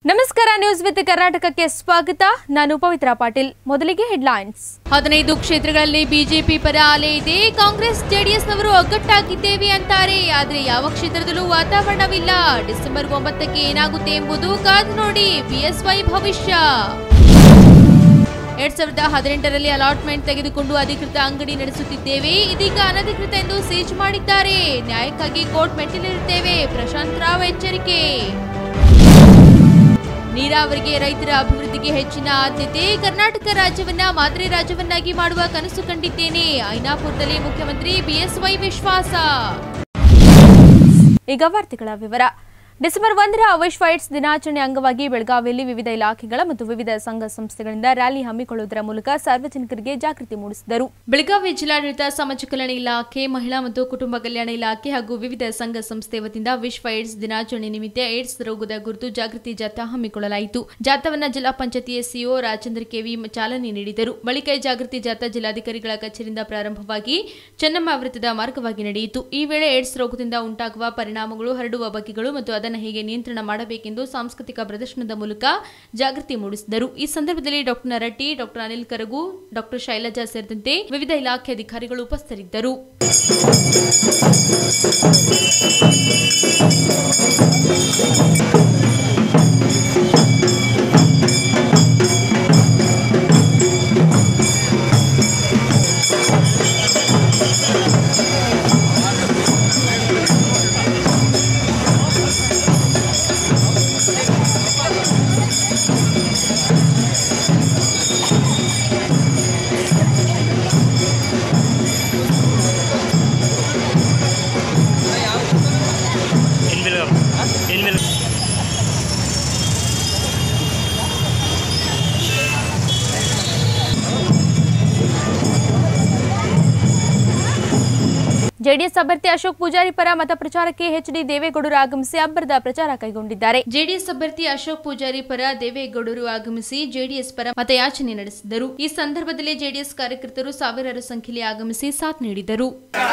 ನಮಸ್ಕಾರ news with ಕರ್ನಾಟಕಕ್ಕೆ ಸ್ವಾಗತ ನಾನು ಪವಿತ್ರ ಪಾಟೀಲ್ ಮೊದಲಿಗೆ ಹೆಡ್ಲೈನ್ಸ್ ಹದಿನೈದು ಕ್ಷೇತ್ರಗಳಲ್ಲಿ ಬಿಜೆಪಿ ಪರ ಅಲೆ ಇದೆ ಕಾಂಗ್ರೆಸ್ ಜೆಡಿಎಸ್ನವರು ಒಗ್ಗಟ್ಟಾಗಿದ್ದೇವೆ ಅಂತಾರೆ ಆದರೆ ಯಾವ ಕ್ಷೇತ್ರದಲ್ಲೂ ವಾತಾವರಣವಿಲ್ಲ ಡಿಸೆಂಬರ್ ಒಂಬತ್ತಕ್ಕೆ ಏನಾಗುತ್ತೆ ಎಂಬುದು ಕಾದು ನೋಡಿ ಬಿಎಸ್ವೈ ಭವಿಷ್ಯ ಎರಡ್ ಸಾವಿರದ ಹದಿನೆಂಟರಲ್ಲಿ ಅಲಾಟ್ಮೆಂಟ್ ತೆಗೆದುಕೊಂಡು ಅಧಿಕೃತ ಅಂಗಡಿ ನಡೆಸುತ್ತಿದ್ದೇವೆ ಇದೀಗ ಅನಧಿಕೃತ ಎಂದು ಸೀಜ್ ಮಾಡಿದ್ದಾರೆ ನ್ಯಾಯಕ್ಕಾಗಿ ಕೋರ್ಟ್ ಮೆಟ್ಟಿಲಿರುತ್ತೇವೆ ಪ್ರಶಾಂತ್ ರಾವ್ ಎಚ್ಚರಿಕೆ ನೀರಾವರಿಗೆ ರೈತರ ಅಭಿವೃದ್ಧಿಗೆ ಹೆಚ್ಚಿನ ಆದ್ಯತೆ ಕರ್ನಾಟಕ ರಾಜ್ಯವನ್ನ ಮಾದರಿ ರಾಜ್ಯವನ್ನಾಗಿ ಮಾಡುವ ಕನಸು ಕಂಡಿದ್ದೇನೆ ಐನಾಪುರದಲ್ಲಿ ಮುಖ್ಯಮಂತ್ರಿ ಬಿಎಸ್ವೈ ವಿಶ್ವಾಸ ಈಗ ವಾರ್ತೆಗಳ ವಿವರ ಡಿಸೆಂಬರ್ ಒಂದರ ವಿಶ್ವ ಏಡ್ಸ್ ದಿನಾಚರಣೆ ಅಂಗವಾಗಿ ಬೆಳಗಾವಿಯಲ್ಲಿ ವಿವಿಧ ಇಲಾಖೆಗಳ ಮತ್ತು ವಿವಿಧ ಸಂಘ ಸಂಸ್ಥೆಗಳಿಂದ ರ್ಯಾಲಿ ಹಮ್ಮಿಕೊಳ್ಳುವುದರ ಮೂಲಕ ಸಾರ್ವಜನಿಕರಿಗೆ ಜಾಗೃತಿ ಮೂಡಿಸಿದರು ಬೆಳಗಾವಿ ಜಿಲ್ಲಾಡಳಿತ ಸಮಾಜ ಕಲ್ಯಾಣ ಇಲಾಖೆ ಮಹಿಳಾ ಮತ್ತು ಕುಟುಂಬ ಕಲ್ಯಾಣ ಇಲಾಖೆ ಹಾಗೂ ವಿವಿಧ ಸಂಘ ಸಂಸ್ಥೆ ವತಿಯಿಂದ ವಿಶ್ವ ಏಡ್ಸ್ ದಿನಾಚರಣೆ ನಿಮಿತ್ತ ಏಡ್ಸ್ ರೋಗದ ಕುರಿತು ಜಾಗೃತಿ ಜಾಥಾ ಹಮ್ಮಿಕೊಳ್ಳಲಾಯಿತು ಜಾಥಾವನ್ನ ಜಿಲ್ಲಾ ಪಂಚಾಯತಿ ಸಿಒ ರಾಜೇಂದ್ರ ಕೆವಿ ಚಾಲನೆ ನೀಡಿದರು ಬಳಿಕ ಈ ಜಾಗೃತಿ ಜಾಥಾ ಜಿಲ್ಲಾಧಿಕಾರಿಗಳ ಕಚೇರಿಯಿಂದ ಪ್ರಾರಂಭವಾಗಿ ಚೆನ್ನಮ್ಮ ವೃತ್ತದ ಮಾರ್ಗವಾಗಿ ನಡೆಯಿತು ಈ ವೇಳೆ ಏಡ್ಸ್ ರೋಗದಿಂದ ಉಂಟಾಗುವ ಪರಿಣಾಮಗಳು ಹರಡುವ ಬಗೆಗಳು ಮತ್ತು ಅದನ್ನು ಹೇಗೆ ನಿಯಂತ್ರಣ ಮಾಡಬೇಕೆಂದು ಸಾಂಸ್ಕೃತಿಕ ಪ್ರದರ್ಶನದ ಮೂಲಕ ಜಾಗೃತಿ ಮೂಡಿಸಿದರು ಈ ಸಂದರ್ಭದಲ್ಲಿ ಡಾಕ್ಟರ್ ನರಟಿ ಡಾಕ್ಟರ್ ಅನಿಲ್ ಕರಗು ಡಾಕ್ಟರ್ ಶೈಲಜಾ ಸೇರಿದಂತೆ ವಿವಿಧ ಇಲಾಖೆ ಅಧಿಕಾರಿಗಳು ಉಪಸ್ಥಿತರಿದ್ದರು ಇನ್ಬಿಲ್ ಇನ್ಬಿಲ್ ಜೆಡಿಎಸ್ ಅಭ್ಯರ್ಥಿ ಅಶೋಕ್ ಪೂಜಾರಿ ಪರ ಮತ ಪ್ರಚಾರಕ್ಕೆ ಎಚ್ಡಿ ದೇವೇಗೌಡರು ಆಗಮಿಸಿ ಅಬ್ಬರದ ಪ್ರಚಾರ ಕೈಗೊಂಡಿದ್ದಾರೆ ಜೆಡಿಎಸ್ ಅಭ್ಯರ್ಥಿ ಅಶೋಕ್ ಪೂಜಾರಿ ಪರ ದೇವೇಗೌಡರು ಆಗಮಿಸಿ ಜೆಡಿಎಸ್ ಪರ ಮತಯಾಚನೆ ನಡೆಸಿದರು ಈ ಸಂದರ್ಭದಲ್ಲಿ ಜೆಡಿಎಸ್ ಕಾರ್ಯಕರ್ತರು ಸಾವಿರಾರು ಸಂಖ್ಯೆಯಲ್ಲಿ ಆಗಮಿಸಿ ಸಾಥ್ ನೀಡಿದರು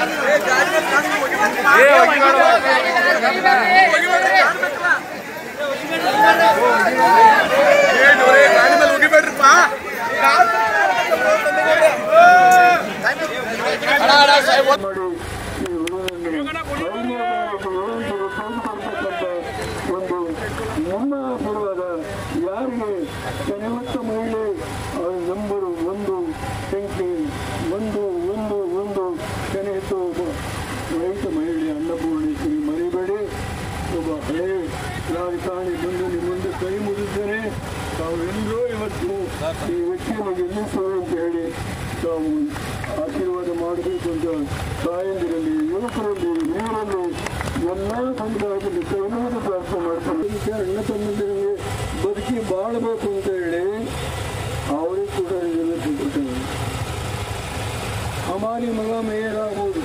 ಮಾಡಿ ಈ ಹುಡುಗರನ್ನು ತೆಗೆದುಕೊಳ್ತಕ್ಕಂಥ ಒಂದು ನನ್ನ ಆಶೀರ್ವಾದ ಯಾರಿಗೆ ಕನಿಮತ್ತ ಮಹಿಳೆ ಅವರ ನಂಬರ್ ಒಂದು ಸಂಖ್ಯೆ ಒಂದು ಒಂದು ಒಂದು ಕನಿಷ್ಠ ಒಬ್ಬ ರೈತ ಮಹಿಳೆ ಅನ್ನಪೂರ್ಣೇಶ್ವರಿ ಮರಿಬೇಡಿ ಒಬ್ಬ ಹಳೆ ರಾಜಕಾರಣಿ ಬಂದು ನಿಮ್ಮ ಮುಂದೆ ಕೈ ಮುಗಿದ್ದೇನೆ ತಾವೆಲ್ಲರೂ ಇವತ್ತು ಈ ವ್ಯಕ್ತಿಯನ್ನು ಗೆಲ್ಲಿಸುವ ಅಂತ ಹೇಳಿ ತಾವು ಆಶೀರ್ವಾದ ಮಾಡಬೇಕು ಅಂತ ತಾಯಂದಿರಲ್ಲಿ ಯುವಕರಲ್ಲಿ ನೀರಲ್ಲಿ ಎಲ್ಲ ಸಮುದಾಯದಲ್ಲಿ ಕೈನೂರು ಪ್ರಾರ್ಥನೆ ಮಾಡ್ತಾರೆ ಇದಕ್ಕೆ ಅಣ್ಣ ತಮ್ಮಂದಿರಿಗೆ ಬದುಕಿ ಬಾಳಬೇಕು ಅಂತ ಹೇಳಿ ಅವರಿಗೆ ಕೂಡ ಇದೆಲ್ಲ ಕೊಟ್ಟಿದ್ದಾರೆ ಹಮಾರಿ ಮಗ ಮೇಯರ್ ಆಗುವುದು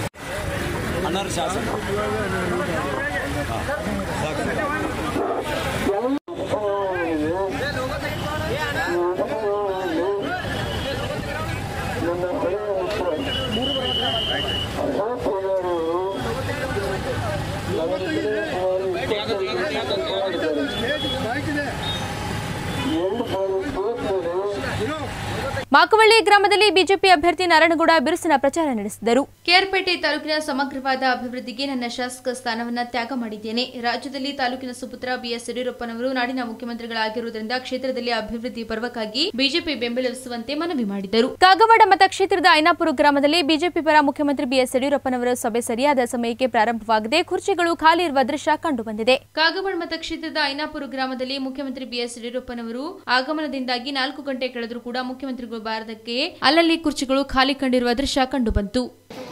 ನನ್ನ ಹಳೆಯ ಮಿತ್ರ ಅಶೋಕ್ ಪೂಜಾರಿಯವರು ನನ್ನ ಕಡೆ ಸುಮಾರು ಇಪ್ಪತ್ತೈದು ವರ್ಷ ಮಾಡಿದ್ದಾರೆ. ಎರಡು ಬಾರಿ ಸೋತ್ಮೇಲೆ ಮಾಕವಳ್ಳಿ ಗ್ರಾಮದಲ್ಲಿ ಬಿಜೆಪಿ ಅಭ್ಯರ್ಥಿ ನಾರಾಯಣಗೌಡ ಬಿರುಸಿನ ಪ್ರಚಾರ ನಡೆಸಿದರು ಕೆಆರ್ಪೇಟೆ ತಾಲೂಕಿನ ಸಮಗ್ರವಾದ ಅಭಿವೃದ್ಧಿಗೆ ನನ್ನ ಶಾಸಕ ಸ್ಥಾನವನ್ನ ತ್ಯಾಗ ಮಾಡಿದ್ದೇನೆ ರಾಜ್ಯದಲ್ಲಿ ತಾಲೂಕಿನ ಸುಪುತ್ರ ಬಿಎಸ್ ಯಡಿಯೂರಪ್ಪನವರು ನಾಡಿನ ಮುಖ್ಯಮಂತ್ರಿಗಳಾಗಿರುವುದರಿಂದ ಕ್ಷೇತ್ರದಲ್ಲಿ ಅಭಿವೃದ್ಧಿ ಪರ್ವಕ್ಕಾಗಿ ಬಿಜೆಪಿ ಬೆಂಬಲಿಸುವಂತೆ ಮನವಿ ಮಾಡಿದರು ಕಾಗವಾಡ ಮತಕ್ಷೇತ್ರದ ಐನಾಪುರ ಗ್ರಾಮದಲ್ಲಿ ಬಿಜೆಪಿ ಪರ ಮುಖ್ಯಮಂತ್ರಿ ಬಿಎಸ್ ಯಡಿಯೂರಪ್ಪನವರ ಸಭೆ ಸರಿಯಾದ ಸಮಯಕ್ಕೆ ಪ್ರಾರಂಭವಾಗದೆ ಕುರ್ಚಿಗಳು ಖಾಲಿ ಇರುವ ದೃಶ್ಯ ಕಂಡುಬಂದಿದೆ ಕಾಗವಾಡ ಮತಕ್ಷೇತ್ರದ ಐನಾಪುರ ಗ್ರಾಮದಲ್ಲಿ ಮುಖ್ಯಮಂತ್ರಿ ಬಿಎಸ್ ಯಡಿಯೂರಪ್ಪನವರು ಆಗಮನದಿಂದಾಗಿ ನಾಲ್ಕು ಗಂಟೆ ಕಳೆದರೂ ಕೂಡ ಮುಖ್ಯಮಂತ್ರಿಗಳು ಬಾರದಕ್ಕೆ ಅಲ್ಲಲ್ಲಿ ಕುರ್ಚಿಗಳು ಖಾಲಿ ಕಂಡಿರುವ ದೃಶ್ಯ ಕಂಡುಬಂತು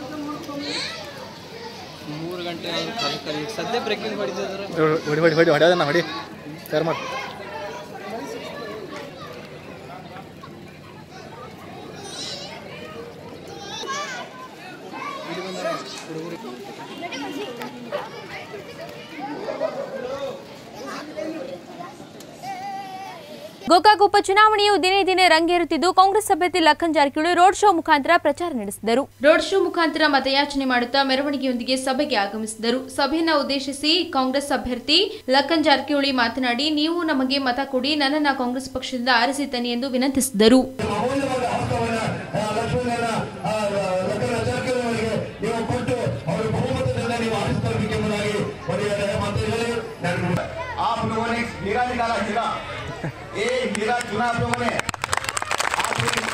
ಮೂರು ಗಂಟೆ ಆದ್ರೂ ಖಾಲಿ ಖಾಲಿ ಸದ್ಯ ಬ್ರೇಕಿಂಗ್ ಹೊಡಿತಿದ್ದಾರೆ ಹೊಡಿ ಹೊಡಿ ಹೊಡಿ ಹೊಡ್ಯೋದನ್ನ ಹೊಡಿ ಸರ್ ಮಾಡಿ ಗೋಕಾಕ್ ಉಪಚುನಾವಣೆಯು ದಿನೇ ದಿನೇ ರಂಗೇರುತ್ತಿದ್ದು ಕಾಂಗ್ರೆಸ್ ಅಭ್ಯರ್ಥಿ ಲಖನ್ ಜಾರಕಿಹೊಳಿ ರೋಡ್ ಶೋ ಮುಖಾಂತರ ಪ್ರಚಾರ ನಡೆಸಿದರು ರೋಡ್ ಶೋ ಮುಖಾಂತರ ಮತಯಾಚನೆ ಮಾಡುತ್ತಾ ಮೆರವಣಿಗೆಯೊಂದಿಗೆ ಸಭೆಗೆ ಆಗಮಿಸಿದರು ಸಭೆಯನ್ನು ಉದ್ದೇಶಿಸಿ ಕಾಂಗ್ರೆಸ್ ಅಭ್ಯರ್ಥಿ ಲಖನ್ ಜಾರಕಿಹೊಳಿ ಮಾತನಾಡಿ ನೀವು ನಮಗೆ ಮತ ಕೊಡಿ ನನ್ನನ್ನ ಕಾಂಗ್ರೆಸ್ ಪಕ್ಷದಿಂದ ಆರಿಸಿ ತನ್ನಿ ಎಂದು ವಿನಂತಿಸಿದರು ಅಮೂಲ್ಯವಾದ ಹಕ್ಕವನ್ನ ಆ, ಲಕ್ಷ್ಮಣನ ಆ, ಲಗ್ನ ಜಾರಕಿಹೊಳಿಯವರಿಗೆ ನೀವು ಕೊಟ್ಟು ಅವರ ಬಹುಮತದಿಂದ ನೀವು ಆರಿಸಬೇಕೆಂಬುದಾಗಿ ಒಳ್ಳೆಯ ಮಾತುಗಳಲ್ಲಿ ನಾನು आप लोगों ने हीरा निकाला हीरा ये हीरा चुना आप लोगों ने आप लोग-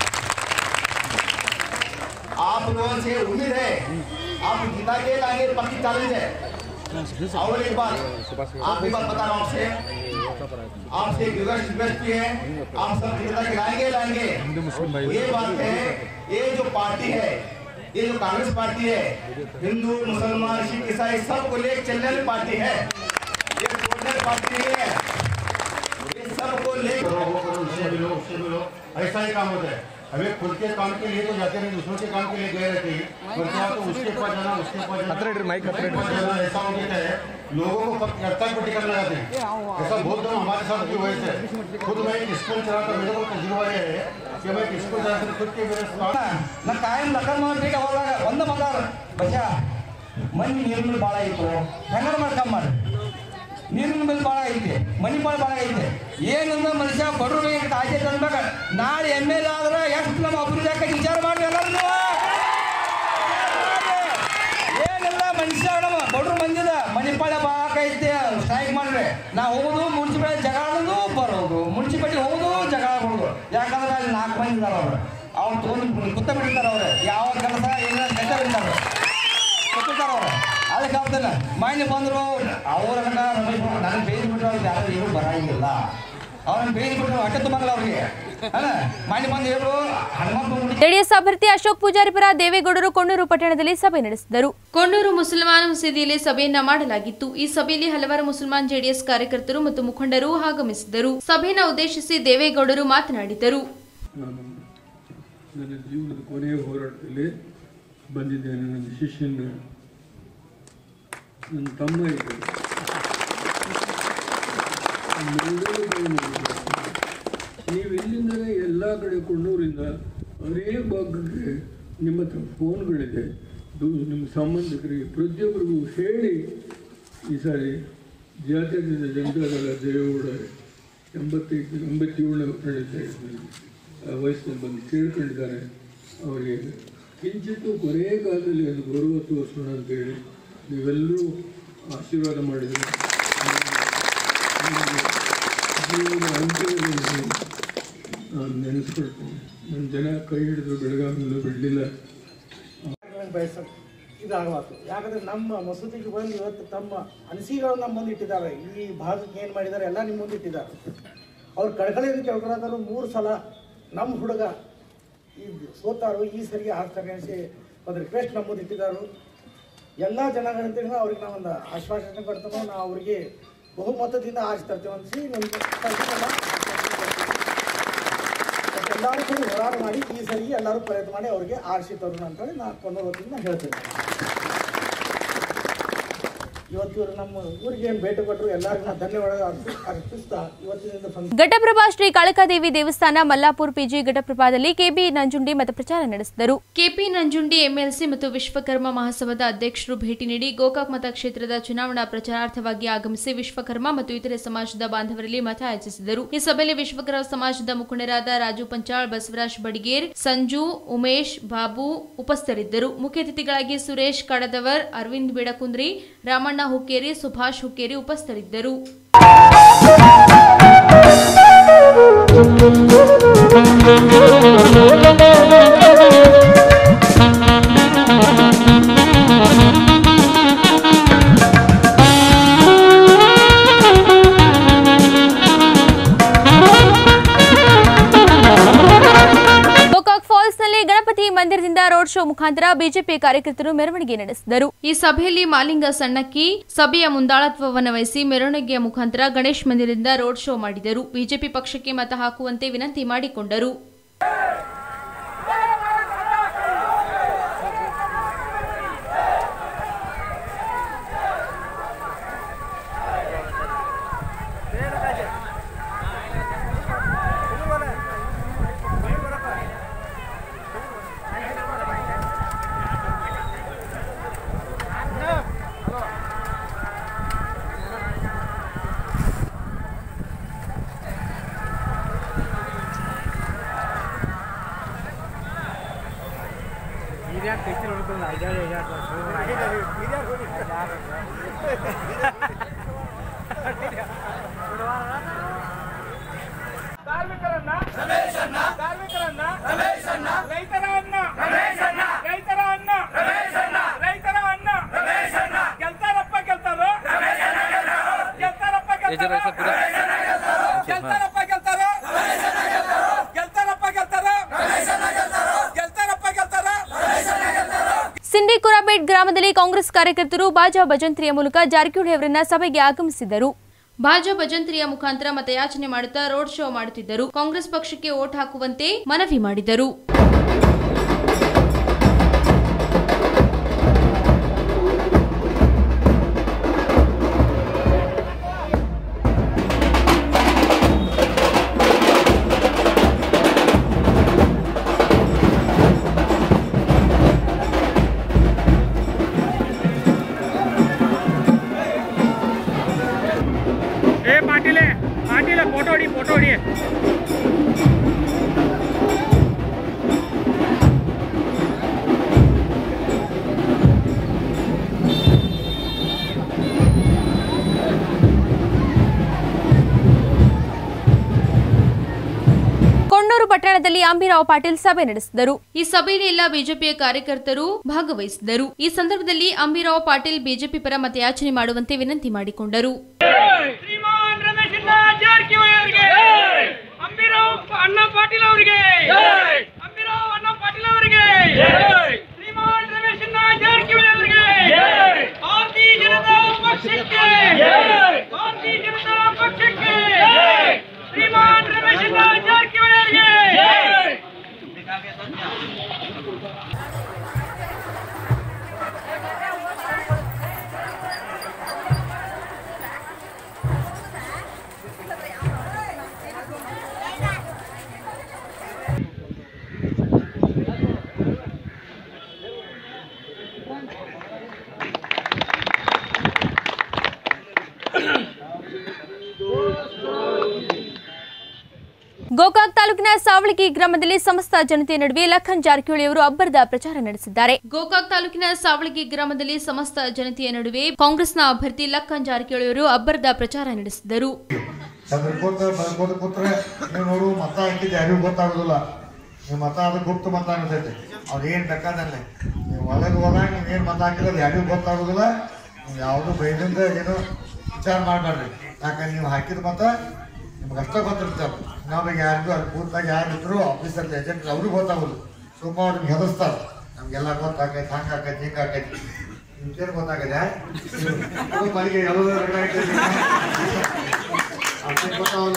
आप लोगों से उम्मीद है आप गीता के लाएंगे पक्की चैलेंज है और एक बात आप एक बात बता रहा हूँ आपसे आपसे रिक्वेस्ट रिक्वेस्ट की है आप सब गीता के लाएंगे लाएंगे ये बात है ये जो पार्टी है ये जो कांग्रेस पार्टी है हिंदू मुसलमान सिख ईसाई सबको लेकर चलने वाली पार्टी है ये छोड़ने वाली पार्टी नहीं है ये सबको लेकर उससे मिलो उससे मिलो ऐसा ही काम होता है हमें खुद के काम के लिए तो जाते नहीं दूसरों के काम के लिए गए रहते हैं पर क्या तो उसके पास जाना उसके पास जाना ಹತ್ರ ಇಡ್ರಿ ಮೈಕ್ ಹತ್ರ पास जाना ऐसा हो गया है लोगों को पक- तक पर टिकट लगाते हैं ऐसा बहुत दम हमारे साथ भी हुए थे खुद मैं एक स्कूल चलाता मेरे को तजुर्बा ये है कि मैं एक स्कूल चलाता खुद के मेरे साथ ನಾ ಕಾಯಂ ಲಕ್ಕನ್ ಮಾಡ್ಬೇಕು ಹೋದಾಗ ಒಂದು ಮಗ ಬಚ್ಚ ಮನಿ ನೀರಿನ ಬಿಲ್ ಭಾಳ ಐತು ಹೆಂಗಾರ ಮಾಡಿ ಕಮ್ಮಿ ಮಾಡಿ ನೀರಿನ ಬಿಲ್ ಭಾಳ ಐತಿ ಮನಿ ಭಾಳ ಭಾಳ ಐತಿ ಏನಂದ್ರೆ ಮನುಷ್ಯ ಬಡವ್ರು ಬೇಕು ತಾಜೆ ತಂದಾಗ ನಾಳೆ ಎಮ್ ಎಲ್ ಆದ್ರೆ ಎಷ್ಟು ನಮ್ಮ ಅಭಿವೃದ್ಧಿ ಆಕೈತಿ ವಿಚಾರ ಮಾಡಿ ಎಲ್ಲರೂ ನೀವು ಏನೆಲ್ಲ ಮನುಷ್ಯ ನಮ್ಮ ಬಡ್ರು ಮಂದಿದ ಮನಿಪಾಳ್ಯ ಬಾಕೈತೆ ಸ್ಟ್ರೈಕ್ ಮಾಡ್ರಿ ನಾ ಹೋಗೋದು ಮುನ್ಸಿಪಾಲಿಟಿ ಜಗಳ ಆಡೋದು ಬರೋದು ಮುನ್ಸಿಪಾಲಿಟಿ ಹೋಗೋದು ಜಗಳ ಆಡೋದು ಯಾಕಂದ್ರೆ ಅಲ್ಲಿ ನಾಲ್ಕು ಮಂದಿ ಇದಾರೆ ಅವ್ರು ಅವ್ರು ತೊಗೊಂಡು ಕುತ್ತ ಬಿಡ್ತಾರೆ ಅವ್ರು ಯಾವ ಕೆಲಸ ಏನಾರ ಕೆಟ್ಟ ಬಿಡ್ತಾರೆ ಕೊಟ್ಟಿರ್ತಾರ ಅವ್ರು ಅದಕ್ಕೆ ಆಗ್ತಾನೆ ಮಾನ್ಯ ಬಂದರು ಅವ್ರ ರಮೇಶ್ ನನಗೆ ಬೇಯ್ದು ಬಿಟ್ಟರು ಅವ್ರಿಗೆ ಯಾರು ಏನು ಬರಂಗಿಲ್ಲ ಅವ್ರನ್ನ ಬೇಯ್ದು ಬಿಟ್ಟರು ಹೊಟ್ಟೆ ತುಂಬಂಗಿಲ್ಲ ಅವ್ರಿಗೆ ಅಲ್ಲ ಮಾನ್ಯ ಬಂದು ಹೇಳು ಹನುಮಂತ ಗುಡಿ ಜೆಡಿಎಸ್ ಅಭ್ಯರ್ಥಿ ಅಶೋಕ್ ಪೂಜಾರಿ ಪರ ದೇವೇಗೌಡರು ಕೊಂಡೂರು ಪಟ್ಟಣದಲ್ಲಿ ಸಭೆ ನಡೆಸಿದರು ಕೊಂಡೂರು ಮುಸಲ್ಮಾನ ಮಸೀದಿಯಲ್ಲಿ ಸಭೆಯನ್ನ ಮಾಡಲಾಗಿತ್ತು ಈ ಸಭೆಯಲ್ಲಿ ಹಲವಾರು ಮುಸಲ್ಮಾನ್ ಜೆಡಿಎಸ್ ಕಾರ್ಯಕರ್ತರು ಮತ್ತು ಮುಖಂಡರು ಆಗಮಿಸಿದರು ಸಭೆಯನ್ನು ಉದ್ದೇಶಿಸಿ ದೇವೇಗೌಡರು ಮಾತನಾಡಿದರು ನಾನು ನನ್ನ ಜೀವನದ ಕೊನೆಯ ಹೋರಾಟದಲ್ಲಿ ಬಂದಿದ್ದೇನೆ ನನ್ನ ಶಿಷ್ಯನ ನನ್ನ ತಮ್ಮ ಇದ್ದರು ನಮ್ಮೆಲ್ಲರೂ ಕೈ ಮುಗಿದ್ರು. ನೀವು ಇಲ್ಲಿಂದಲೇ ಎಲ್ಲ ಕಡೆ ಕೊಂಡೂರಿಂದ ಅನೇಕ ಭಾಗಕ್ಕೆ ನಿಮ್ಮ ಹತ್ರ ಫೋನ್ಗಳಿದೆ ಇದು ನಿಮ್ಮ ಸಂಬಂಧಿಕರಿಗೆ ಪ್ರತಿಯೊಬ್ಬರಿಗೂ ಹೇಳಿ ಈ ಸಾರಿ ಜಾತ್ಯತೀತ ಜನತಾದಳ ದೇವೇಗೌಡ ಎಂಬತ್ತೈದು ಎಂಬತ್ತೇಳನೇ ವಯಸ್ಸಿನಲ್ಲಿ ಬಂದು ಕೇಳ್ಕೊಂಡಿದ್ದಾರೆ ಅವರಿಗೆ ಕಿಂಚಿತ್ತು ಕೊನೆಯ ಕಾಲದಲ್ಲಿ ಒಂದು ಗೌರವ ತೋರಿಸೋಣ ಅಂತೇಳಿ ನೀವೆಲ್ಲರೂ ಆಶೀರ್ವಾದ ಮಾಡಿದರೆ ಜೀವನ ಅಂತ್ಯದಲ್ಲಿ ನಾನು ನೆನೆಸ್ಕೊಳ್ತೇನೆ ನನ್ನ ಜನ ಕೈ ಹಿಡಿದು ಬೆಳಗಾವಿಯಲ್ಲೂ ಬಿಡಲಿಲ್ಲ ಬಯಸ ಇದಾಗಬಾರ್ದು ಯಾಕಂದ್ರೆ ನಮ್ಮ ಮಸೂದಿಗೆ ಬಂದು ಇವತ್ತು ತಮ್ಮ ಅನಿಸಿಕೆಗಳನ್ನು ನಮ್ಮ ಮುಂದೆ ಇಟ್ಟಿದ್ದಾರೆ ಈ ಭಾಗಕ್ಕೆ ಏನು ಮಾಡಿದ್ದಾರೆ ಎಲ್ಲ ನಿಮ್ಮ ಮುಂದೆ ಇಟ್ಟಿದ್ದಾರೆ ಅವ್ರು ಕಳಕಳಿಯಿಂದ ಕೇಳ್ಕೊಳತ್ತಾರು ಮೂರು ಸಲ ನಮ್ಮ ಹುಡುಗ ಈ ಸೋತಾರು ಈ ಸರಿಗೆ ಹಾಕ್ತಾರೆ ಅನಿಸಿ ಒಂದು ರಿಕ್ವೆಸ್ಟ್ ನಮ್ಮ ಮುಂದೆ ಇಟ್ಟಿದ್ದಾರೆ ಎಲ್ಲ ಜನಗಳಂತ ಅವ್ರಿಗೆ ನಾವು ಒಂದು ಆಶ್ವಾಸನೆ ಕೊಡ್ತೇವೆ ನಾವು ಅವ್ರಿಗೆ ಬಹುಮತದಿಂದ ಆರಿಸಿ ತರ್ತೇವೆ ಅನಿಸಿ ನಿಮ್ಗೆ ಎಲ್ಲರೂ ಕೂಡ ಹೋರಾಟ ಮಾಡಿ ಈ ಸರಿ ಎಲ್ಲರೂ ಪ್ರಯತ್ನ ಮಾಡಿ ಅವ್ರಿಗೆ ಆರಿಸಿ ತರೋಣ ಅಂತೇಳಿ ನಾನು ಕೊಂದು ಹೊತ್ತಿಂದ ಹೇಳ್ತೇನೆ ಇವತ್ತು ಇವರು ನಮ್ಮ ಊರಿಗೆ ಏನು ಭೇಟಿ ಕೊಟ್ಟರು ಎಲ್ಲರಿಗೂ ನಾನು ಧನ್ಯವಾದ ಅರ್ಪಿ- ಅರ್ಪಿಸ್ತಾ ಇವತ್ತಿನಿಂದ ಫಂಕ್ಷನ್ ಘಟಪ್ರಭಾ ಶ್ರೀ ಕಾಳಕಾದೇವಿ ದೇವಸ್ಥಾನ ಮಲ್ಲಾಪುರ್ ಪಿಜಿ ಘಟಪ್ರಭಾದಲ್ಲಿ ಕೆಬಿ ನಂಜುಂಡಿ ಮತ ಪ್ರಚಾರ ನಡೆಸಿದರು ಕೆಪಿ ನಂಜುಂಡಿ ಎಂಎಲ್ಸಿ ಮತ್ತು ವಿಶ್ವಕರ್ಮ ಮಹಾಸಭಾದ ಅಧ್ಯಕ್ಷರು ಭೇಟಿ ನೀಡಿ ಗೋಕಾಕ್ ಮತಕ್ಷೇತ್ರದ ಚುನಾವಣಾ ಪ್ರಚಾರಾರ್ಥವಾಗಿ ಆಗಮಿಸಿ ವಿಶ್ವಕರ್ಮ ಮತ್ತು ಇತರೆ ಸಮಾಜದ ಬಾಂಧವರಲ್ಲಿ ಮತ ಯಾಚಿಸಿದರು ಈ ಸಭೆಯಲ್ಲಿ ವಿಶ್ವಕರ್ಮ ಸಮಾಜದ ಮುಖಂಡರಾದ ರಾಜು ಪಂಚಾಳ್ ಬಸವರಾಜ್ ಬಡಿಗೇರ್ ಸಂಜು ಉಮೇಶ್ ಬಾಬು ಉಪಸ್ಥಿತರಿದ್ದರು ಮುಖ್ಯ ಅತಿಥಿಗಳಾಗಿ ಸುರೇಶ್ ಕಡದವರ್ ಅರವಿಂದ್ ಬಿಡಕುಂದ್ರಿ ರಾಮಣ್ಣ ಹುಕ್ಕೇರಿ ಸುಭಾಷ್ ಹುಕ್ಕೇರಿ ಉಪಸ್ಥಿತರಿದ್ದರು ಗೋಕಾಕ್ ಫಾಲ್ಸ್ನಲ್ಲಿ ಗಣಪತಿ ಮಂದಿರದಿಂದ ರೋಡ್ ಶೋ ಮುಖಾಂತರ ಬಿಜೆಪಿ ಕಾರ್ಯಕರ್ತರು ಮೆರವಣಿಗೆ ನಡೆಸಿದರು ಈ ಸಭೆಯಲ್ಲಿ ಮಾಲಿಂಗ ಸಣ್ಣಕ್ಕಿ ಸಭೆಯ ಮುಂದಾಳತ್ವವನ್ನು ವಹಿಸಿ ಮೆರವಣಿಗೆಯ ಮುಖಾಂತರ ಗಣೇಶ್ ಮಂದಿರದಿಂದ ರೋಡ್ ಶೋ ಮಾಡಿದರು ಬಿಜೆಪಿ ಪಕ್ಷಕ್ಕೆ ಮತ ಹಾಕುವಂತೆ ವಿನಂತಿ ಮಾಡಿಕೊಂಡರು ಕಾರ್ಮಿಕರನ್ನ ಕಾರ್ಮಿಕರನ್ನ ರೈತರ ಅನ್ನ ರೈತರ ಅನ್ನ ರೈತರ ಅನ್ನ ಗೆಲ್ತಾರಪ್ಪ ಗೆಲ್ತಾರೋ ಗೆಲ್ತಾರಪ್ಪ ಗೆಲ್ತಾರೋ ಗೆಲ್ತಾರಪ್ಪ ಗೆಲ್ತಾರೋ ಗೆಲ್ತಾರಪ್ಪ ಗೆಲ್ತಾರೋ ಗೆಲ್ತಾರಪ್ಪ ಗೆಲ್ತಾರೋ ಸಿಂಡಿ ಕುರಾಬೇಟ್ ಗ್ರಾಮದಲ್ಲಿ ಕಾಂಗ್ರೆಸ್ ಕಾರ್ಯಕರ್ತರು ಬಾಜಾ ಭಜಂತ್ರಿಯ ಮೂಲಕ ಜಾರಕಿಹೊಳಿ ಅವರನ್ನ ಸಭೆಗೆ ಆಗಮಿಸಿದರು ಬಾಜಾ ಭಜಂತ್ರಿಯ ಮುಖಾಂತರ ಮತಯಾಚನೆ ಮಾಡುತ್ತಾ ರೋಡ್ ಶೋ ಮಾಡುತ್ತಿದ್ದರು ಕಾಂಗ್ರೆಸ್ ಪಕ್ಷಕ್ಕೆ ಓಟ್ ಹಾಕುವಂತೆ ಮನವಿ ಮಾಡಿದರು ಏ ಪಾಟೀಲೆ ಪಾಟೀಲೆ ಫೋಟೋ ಹೊಡಿ ಫೋಟೋ ಹೊಡಿ ಕೊಂಡೂರು ಪಟ್ಟಣದಲ್ಲಿ ಅಂಬಿರಾವ್ ಪಾಟೀಲ್ ಸಭೆ ನಡೆಸಿದರು ಈ ಸಭೆಯಲ್ಲಿ ಎಲ್ಲ ಬಿಜೆಪಿಯ ಕಾರ್ಯಕರ್ತರು ಭಾಗವಹಿಸಿದರು ಈ ಸಂದರ್ಭದಲ್ಲಿ ಅಂಬಿರಾವ್ ಪಾಟೀಲ್ ಬಿಜೆಪಿ ಪರ ಮತಯಾಚನೆ ಮಾಡುವಂತೆ ವಿನಂತಿ ಮಾಡಿಕೊಂಡರು ಶ್ರೀಮಾನ್ ರಮೇಶ್ ಅಣ್ಣ ಜಾರಕಿಹೊಳಿ ಅವರಿಗೆ ಅಂಬಿರಾವ್ ಅಣ್ಣ ಪಾಟೀಲ್ ಅವರಿಗೆ ಅಂಬಿರಾವ್ ಅಣ್ಣ ಪಾಟೀಲ್ ಅವರಿಗೆ ಶ್ರೀಮಾನ್ ರಮೇಶ್ ಅಣ್ಣ ಜಾರಕಿಹೊಳಿ ಅವರಿಗೆ ಭಾರತೀಯ ಜನತಾ ಪಕ್ಷಕ್ಕೆ ಭಾರತೀಯ ಜನತಾ ಪಕ್ಷಕ್ಕೆ ಶ್ರೀಮಾನ್ ರಮೇಶ್ ಅಣ್ಣ ಜಾರಕಿಹೊಳಿ ಅವರಿಗೆ ಗೋಕಾಕ್ ತಾಲೂಕಿನ ಸಾವಳಗಿ ಗ್ರಾಮದಲ್ಲಿ ಸಮಸ್ತ ಜನತೆಯ ನಡುವೆ ಲಖನ್ ಜಾರಕಿಹೊಳಿ ಅವರು ಅಬ್ಬರದ ಪ್ರಚಾರ ನಡೆಸಿದ್ದಾರೆ ಗೋಕಾಕ್ ತಾಲೂಕಿನ ಸಾವಳಗಿ ಗ್ರಾಮದಲ್ಲಿ ಸಮಸ್ತ ಜನತೆಯ ನಡುವೆ ಕಾಂಗ್ರೆಸ್ನ ಅಭ್ಯರ್ಥಿ ಲಖನ್ ಜಾರಕಿಹೊಳಿ ಅವರು ಅಬ್ಬರದ ಪ್ರಚಾರ ನಡೆಸಿದರು ಚಂದ್ರಕೋತ ಬದ್ಕೋತ ಕೂತ್ರೆ ನೀವು ನೋಡು ಮತ ಹಾಕಿದ್ದು ಯಾರಿಗೂ ಗೊತ್ತಾಗೋದಿಲ್ಲ ನೀವು ಮತ ಅದು ಗುಪ್ತ ಮತ ಅನ್ನತೈತಿ ಅವ್ರು ಏನು ಬೇಕಾದಲ್ಲಿ ನೀವು ಒಳಗೆ ಹೋದಾಗ ನೀವು ಏನು ಮತ ಹಾಕಿದ್ರೆ ಯಾರಿಗೂ ಗೊತ್ತಾಗೋದಿಲ್ಲ ನೀವು ಯಾವುದು ಬೈದಿಂದ ಏನು ವಿಚಾರ ಮಾಡಬೇಡ್ರಿ ಯಾಕಂದ್ರೆ ನೀವು ಹಾಕಿದ ಮತ ನಿಮ್ಗೆ ಅಷ್ಟೇ ಗೊತ್ತಿರ್ತಾವೆ ನಾವು ಯಾರಿಗೂ ಅಲ್ಲಿ ಕೂತಾಗ ಯಾರು ಇದ್ರು ಆಫೀಸಲ್ಲಿ ಏಜೆಂಟ್ ಅವ್ರಿಗೆ ಗೊತ್ತಾಗೋದು ಸುಮ್ಮ ಅವ್ರಿಗೆ ಹೆದರ್ಸ್ತಾರೆ ನಮಗೆಲ್ಲ ಗೊತ್ತಾಕೈತಿ ಹಂಗೆ ಆಕೈತಿ ಹಿಂಗೆ ಆಕೈತಿ ನಿಮ್ಗೇನು ಗೊತ್ತಾಗದೆ ಮನೆಗೆ ಎಲ್ಲರೂ ಅಷ್ಟೇ ಗೊತ್ತಾಗಲ್ಲ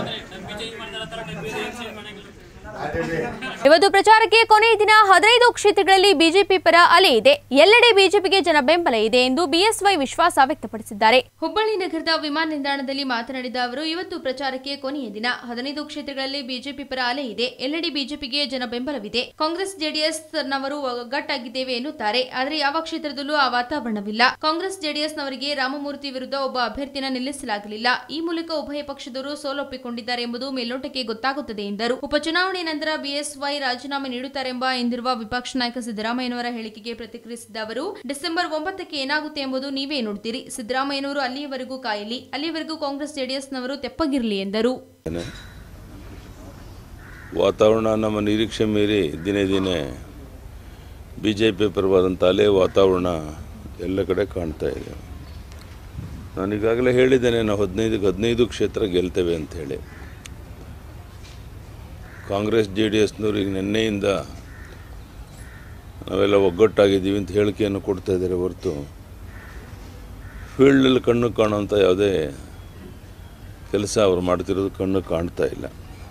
ಅದೇ ಇವತ್ತು ಪ್ರಚಾರಕ್ಕೆ ಕೊನೆಯ ದಿನ ಹದಿನೈದು ಕ್ಷೇತ್ರಗಳಲ್ಲಿ ಬಿಜೆಪಿ ಪರ ಅಲೆ ಇದೆ ಎಲ್ಲೆಡೆ ಬಿಜೆಪಿಗೆ ಜನ ಬೆಂಬಲ ಇದೆ ಎಂದು ಬಿಎಸ್ವೈ ವಿಶ್ವಾಸ ವ್ಯಕ್ತಪಡಿಸಿದ್ದಾರೆ ಹುಬ್ಬಳ್ಳಿ ನಗರದ ವಿಮಾನ ನಿಲ್ದಾಣದಲ್ಲಿ ಮಾತನಾಡಿದ ಅವರು ಇವತ್ತು ಪ್ರಚಾರಕ್ಕೆ ಕೊನೆಯ ದಿನ ಹದಿನೈದು ಕ್ಷೇತ್ರಗಳಲ್ಲಿ ಬಿಜೆಪಿ ಪರ ಅಲೆ ಇದೆ ಎಲ್ಲೆಡೆ ಬಿಜೆಪಿಗೆ ಜನ ಬೆಂಬಲವಿದೆ ಕಾಂಗ್ರೆಸ್ ಜೆಡಿಎಸ್ ನವರು ಒಗ್ಗಟ್ಟಾಗಿದ್ದೇವೆ ಎನ್ನುತ್ತಾರೆ ಆದರೆ ಯಾವ ಕ್ಷೇತ್ರದಲ್ಲೂ ಆ ವಾತಾವರಣವಿಲ್ಲ ಕಾಂಗ್ರೆಸ್ ಜೆಡಿಎಸ್ ನವರಿಗೆ ರಾಮಮೂರ್ತಿ ವಿರುದ್ಧ ಒಬ್ಬ ಅಭ್ಯರ್ಥಿನ ನಿಲ್ಲಿಸಲಾಗಲಿಲ್ಲ ಈ ಮೂಲಕ ಉಭಯ ಪಕ್ಷದವರು ಸೋಲೊಪ್ಪಿಕೊಂಡಿದ್ದಾರೆ ಎಂಬುದು ಮೇಲ್ನೋಟಕ್ಕೆ ಗೊತ್ತಾಗುತ್ತದೆ ಎಂದರು ಉಪಚುನಾವಣೆ ನಂತರ ಬಿಎಸ್ವೈ ರಾಜೀನಾಮೆ ನೀಡುತ್ತಾರೆಂಬ ಎಂದಿರುವ ವಿಪಕ್ಷ ನಾಯಕ ಸಿದ್ದರಾಮಯ್ಯನವರ ಹೇಳಿಕೆಗೆ ಪ್ರತಿಕ್ರಿಯಿಸಿದ ಅವರು ಡಿಸೆಂಬರ್ ಒಂಬತ್ತಕ್ಕೆ ಏನಾಗುತ್ತೆ ಎಂಬುದು ನೀವೇ ನೋಡ್ತೀರಿ ಸಿದ್ದರಾಮಯ್ಯನವರು ಅಲ್ಲಿಯವರೆಗೂ ಕಾಯಲಿ ಅಲ್ಲಿಯವರೆಗೂ ಕಾಂಗ್ರೆಸ್ ಜೆಡಿಎಸ್ನವರು ತೆಪ್ಪಗಿರಲಿ ಎಂದರು ವಾತಾವರಣ ನಮ್ಮ ನಿರೀಕ್ಷೆ ಮೀರಿ ದಿನೇ ದಿನೇ ಬಿ ಜೆ ಪಿ ಪರವಾದಂಥ ಅಲೆ ವಾತಾವರಣ ಎಲ್ಲ ಕಡೆ ಕಾಣ್ತಾ ಇದೆ ನಾನು ಈಗಾಗಲೇ ಹೇಳಿದ್ದೇನೆ ನಾವು ಹದಿನೈದಕ್ಕೆ ಹದಿನೈದು ಕ್ಷೇತ್ರ ಗೆಲ್ತೇವೆ ಅಂತ ಹೇಳಿ ಕಾಂಗ್ರೆಸ್ ಜೆ ಡಿ ಎಸ್ನವ್ರಿಗೆ ನಿನ್ನೆಯಿಂದ ನಾವೆಲ್ಲ ಒಗ್ಗಟ್ಟಾಗಿದ್ದೀವಿ ಅಂತ ಹೇಳಿಕೆಯನ್ನು ಕೊಡ್ತಾ ಇದ್ದಾರೆ ಹೊರತು ಫೀಲ್ಡಲ್ಲಿ ಕಣ್ಣು ಕಾಣುವಂಥ ಯಾವುದೇ ಕೆಲಸ ಅವ್ರು ಮಾಡ್ತಿರೋದು ಕಣ್ಣು ಕಾಣ್ತಾ ಇಲ್ಲ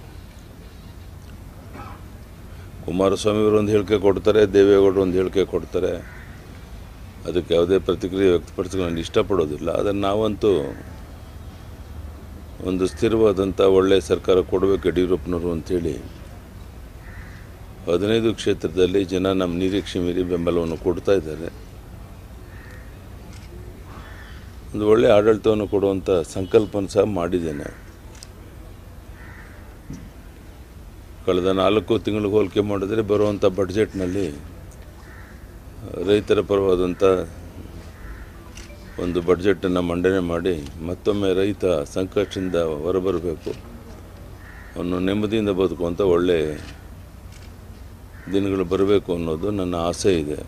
ಕುಮಾರಸ್ವಾಮಿ ಅವರು ಒಂದು ಹೇಳಿಕೆ ಕೊಡ್ತಾರೆ ದೇವೇಗೌಡರು ಒಂದು ಹೇಳಿಕೆ ಕೊಡ್ತಾರೆ ಅದಕ್ಕೆ ಯಾವುದೇ ಪ್ರತಿಕ್ರಿಯೆ ವ್ಯಕ್ತಪಡಿಸೋಕೆ ನಾನು ಇಷ್ಟಪಡೋದಿಲ್ಲ ಅದನ್ನು ನಾವಂತೂ ಒಂದು ಸ್ಥಿರವಾದಂಥ ಒಳ್ಳೆಯ ಸರ್ಕಾರ ಕೊಡಬೇಕು ಯಡಿಯೂರಪ್ಪನವರು ಅಂಥೇಳಿ ಹದಿನೈದು ಕ್ಷೇತ್ರದಲ್ಲಿ ಜನ ನಮ್ಮ ನಿರೀಕ್ಷೆ ಮೀರಿ ಬೆಂಬಲವನ್ನು ಕೊಡ್ತಾ ಇದ್ದಾರೆ ಒಂದು ಒಳ್ಳೆಯ ಆಡಳಿತವನ್ನು ಕೊಡುವಂಥ ಸಂಕಲ್ಪನ ಸಹ ಮಾಡಿದ್ದೇನೆ ಕಳೆದ ನಾಲ್ಕು ತಿಂಗಳಿಗೆ ಹೋಲಿಕೆ ಮಾಡಿದರೆ ಬರುವಂಥ ಬಡ್ಜೆಟ್ನಲ್ಲಿ ರೈತರ ಪರವಾದಂಥ ಒಂದು ಬಡ್ಜೆಟನ್ನು ಮಂಡನೆ ಮಾಡಿ ಮತ್ತೊಮ್ಮೆ ರೈತ ಸಂಕಷ್ಟದಿಂದ ಹೊರಬರಬೇಕು ಅವನು ನೆಮ್ಮದಿಯಿಂದ ಬದುಕುವಂಥ ಒಳ್ಳೆ ದಿನಗಳು ಬರಬೇಕು ಅನ್ನೋದು ನನ್ನ ಆಸೆ ಇದೆ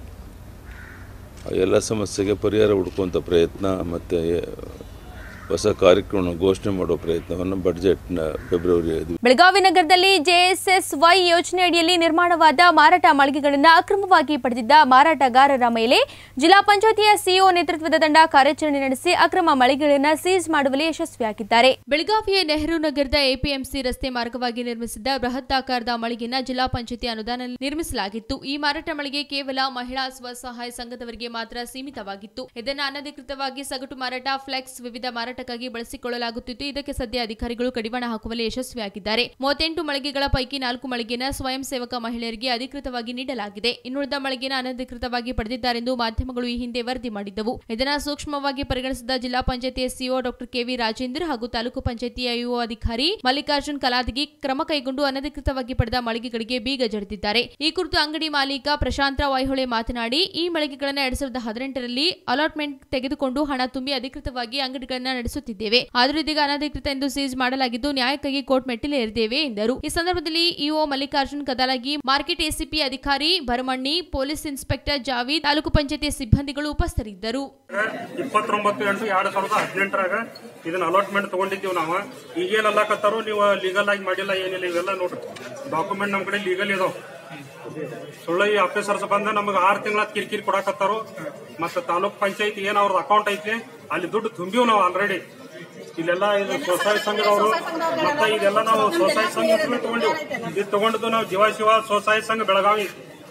ಆ ಎಲ್ಲ ಸಮಸ್ಯೆಗೆ ಪರಿಹಾರ ಹುಡುಕುವಂಥ ಪ್ರಯತ್ನ ಮತ್ತು ಹೊಸ ಕಾರ್ಯಕ್ರಮ ಘೋಷಣೆ ಮಾಡೋ ಪ್ರಯತ್ನವನ್ನು ಬಡ್ಜೆಟ್ನ ಫೆಬ್ರವರಿ ಐದು ಬೆಳಗಾವಿ ನಗರದಲ್ಲಿ ಜೆಎಸ್ಎಸ್ವೈ ಯೋಜನೆ ಅಡಿಯಲ್ಲಿ ನಿರ್ಮಾಣವಾದ ಮಾರಾಟ ಮಳಿಗೆಗಳನ್ನು ಅಕ್ರಮವಾಗಿ ಪಡೆದಿದ್ದ ಮಾರಾಟಗಾರರ ಮೇಲೆ ಜಿಲ್ಲಾ ಪಂಚಾಯತಿಯ ಸಿಇಒ ನೇತೃತ್ವದ ತಂಡ ಕಾರ್ಯಾಚರಣೆ ನಡೆಸಿ ಅಕ್ರಮ ಮಳಿಗೆಗಳನ್ನು ಸೀಸ್ ಮಾಡುವಲ್ಲಿ ಯಶಸ್ವಿಯಾಗಿದ್ದಾರೆ ಬೆಳಗಾವಿಯ ನೆಹರು ನಗರದ ಎಪಿಎಂಸಿ ರಸ್ತೆ ಮಾರ್ಗವಾಗಿ ನಿರ್ಮಿಸಿದ್ದ ಬೃಹತ್ ಆಕಾರದ ಮಳಿಗೆಯನ್ನು ಜಿಲ್ಲಾ ಪಂಚಾಯತಿ ಅನುದಾನ ನಿರ್ಮಿಸಲಾಗಿತ್ತು ಈ ಮಾರಾಟ ಮಳಿಗೆ ಕೇವಲ ಮಹಿಳಾ ಸ್ವಸಹಾಯ ಸಂಘದವರಿಗೆ ಮಾತ್ರ ಸೀಮಿತವಾಗಿತ್ತು ಇದನ್ನು ಅನಧಿಕೃತವಾಗಿ ಸಗಟು ಮಾರಾಟ ಫ್ಲೆಕ್ಸ್ ವಿವಿಧ ಮಾರಾಟಕ್ಕಾಗಿ ಬಳಸಿಕೊಳ್ಳಲಾಗುತ್ತಿತ್ತು ಇದಕ್ಕೆ ಸದ್ಯ ಅಧಿಕಾರಿಗಳು ಕಡಿವಾಣ ಹಾಕುವಲ್ಲಿ ಯಶಸ್ವಿಯಾಗಿದ್ದಾರೆ ಮೂವತ್ತೆಂಟು ಮಳಿಗೆಗಳ ಪೈಕಿ ನಾಲ್ಕು ಮಳಿಗೆನ ಸ್ವಯಂ ಸೇವಕ ಮಹಿಳೆಯರಿಗೆ ಅಧಿಕೃತವಾಗಿ ನೀಡಲಾಗಿದೆ ಇನ್ನುಳಿದ ಮಳಿಗೆನ ಅನಧಿಕೃತವಾಗಿ ಪಡೆದಿದ್ದಾರೆಂದು ಮಾಧ್ಯಮಗಳು ಈ ಹಿಂದೆ ವರದಿ ಮಾಡಿದ್ದವು ಇದನ್ನು ಸೂಕ್ಷ್ಮವಾಗಿ ಪರಿಗಣಿಸಿದ ಜಿಲ್ಲಾ panchayati CEO doctor KV Rajendra ಹಾಗೂ ತಾಲೂಕು ಪಂಚಾಯತಿಯ ಯುಒ ಅಧಿಕಾರಿ ಮಲ್ಲಿಕಾರ್ಜುನ್ ಕಲಾದಗಿ ಕ್ರಮ ಕೈಗೊಂಡು ಅನಧಿಕೃತವಾಗಿ ಪಡೆದ ಮಳಿಗೆಗಳಿಗೆ ಬೀಗ ಜಡಿದಿದ್ದಾರೆ ಈ ಕುರಿತು ಅಂಗಡಿ ಮಾಲೀಕ ಪ್ರಶಾಂತ ವೈಹೊಳೆ ಮಾತನಾಡಿ ಈ ಮಳಿಗೆಗಳನ್ನು ಎರಡ್ ಸಾವಿರದ ಹದಿನೆಂಟರಲ್ಲಿ ಅಲಾಟ್ಮೆಂಟ್ ತೆಗೆದುಕೊಂಡು ಹಣ ತುಂಬಿ ಅಧಿಕೃತವಾಗಿ ಅಂಗಡಿಗಳನ್ನು ನಡೆಸುತ್ತಿದ್ದೇವೆ ಆದರೂ ಇದೀಗ ಅನಧಿಕೃತ ಎಂದು ಸೀಸ್ ಮಾಡಲಾಗಿದ್ದು ನ್ಯಾಯಕ್ಕಾಗಿ ಕೋರ್ಟ್ ಮೆಟ್ಟಿಲೇರಿದ್ದೇವೆ ಎಂದರು ಈ ಸಂದರ್ಭದಲ್ಲಿ EO Mallikarjun Kadalagi market ACP ಅಧಿಕಾರಿ ಭರಮಣ್ಣಿ ಪೊಲೀಸ್ ಇನ್ಸ್ಪೆಕ್ಟರ್ ಜಾವೀದ್ ತಾಲೂಕು ಪಂಚಾಯತಿ ಸಿಬ್ಬಂದಿಗಳು ಉಪಸ್ಥಿತರಿದ್ದರು ಇಪ್ಪತ್ತೊಂಬತ್ತು ಎಂಟು ಎರಡ್ ಸಾವಿರದ ಹದಿನೆಂಟರಾಗ ಇದನ್ನ ಅಲಾಟ್ಮೆಂಟ್ ತಗೊಂಡಿದ್ದೀವಿ ನಾವು ಈಗೇನ್ ಅಲ್ಲಾಕತ್ತಾರೋ ನೀವು ಲೀಗಲ್ ಆಗಿ ಮಾಡಿಲ್ಲ ಏನಿಲ್ಲ ಇವೆಲ್ಲ ನೋಡ್ರಿ ಡಾಕ್ಯುಮೆಂಟ್ ನಮ್ ಕಡೆ ಲೀಗಲ್ ಇದಾವ ಸುಳ್ಳು ಈ ಆಫೀಸರ್ಸ್ ಬಂದ ನಮಗೆ ಆರು ತಿಂಗಳ ಕಿರಿಕಿರಿ ಕೊಡಾಕತ್ತಾರು ಮತ್ತೆ ತಾಲೂಕ್ ಪಂಚಾಯತ್ ಏನ್ ಅವ್ರದ್ದು ಅಕೌಂಟ್ ಐತಿ ಅಲ್ಲಿ ದುಡ್ಡು ತುಂಬಿವ್ ನಾವು ಆಲ್ರೆಡಿ ಇಲ್ಲೆಲ್ಲ ಇದು ಸ್ವಸಹಾಯ ಸಂಘದವರು ಮತ್ತೆ ಇದೆಲ್ಲ ನಾವು ಸ್ವಸಹಾಯ ಸಂಘ ಹೆಸರು ತಗೊಂಡಿವಿ ಇದು ತಗೊಂಡಿದ್ದು ನಾವು ಜೀವ ಶಿವ ಸ್ವಸಹಾಯ ಸಂಘ ಬೆಳಗಾವಿ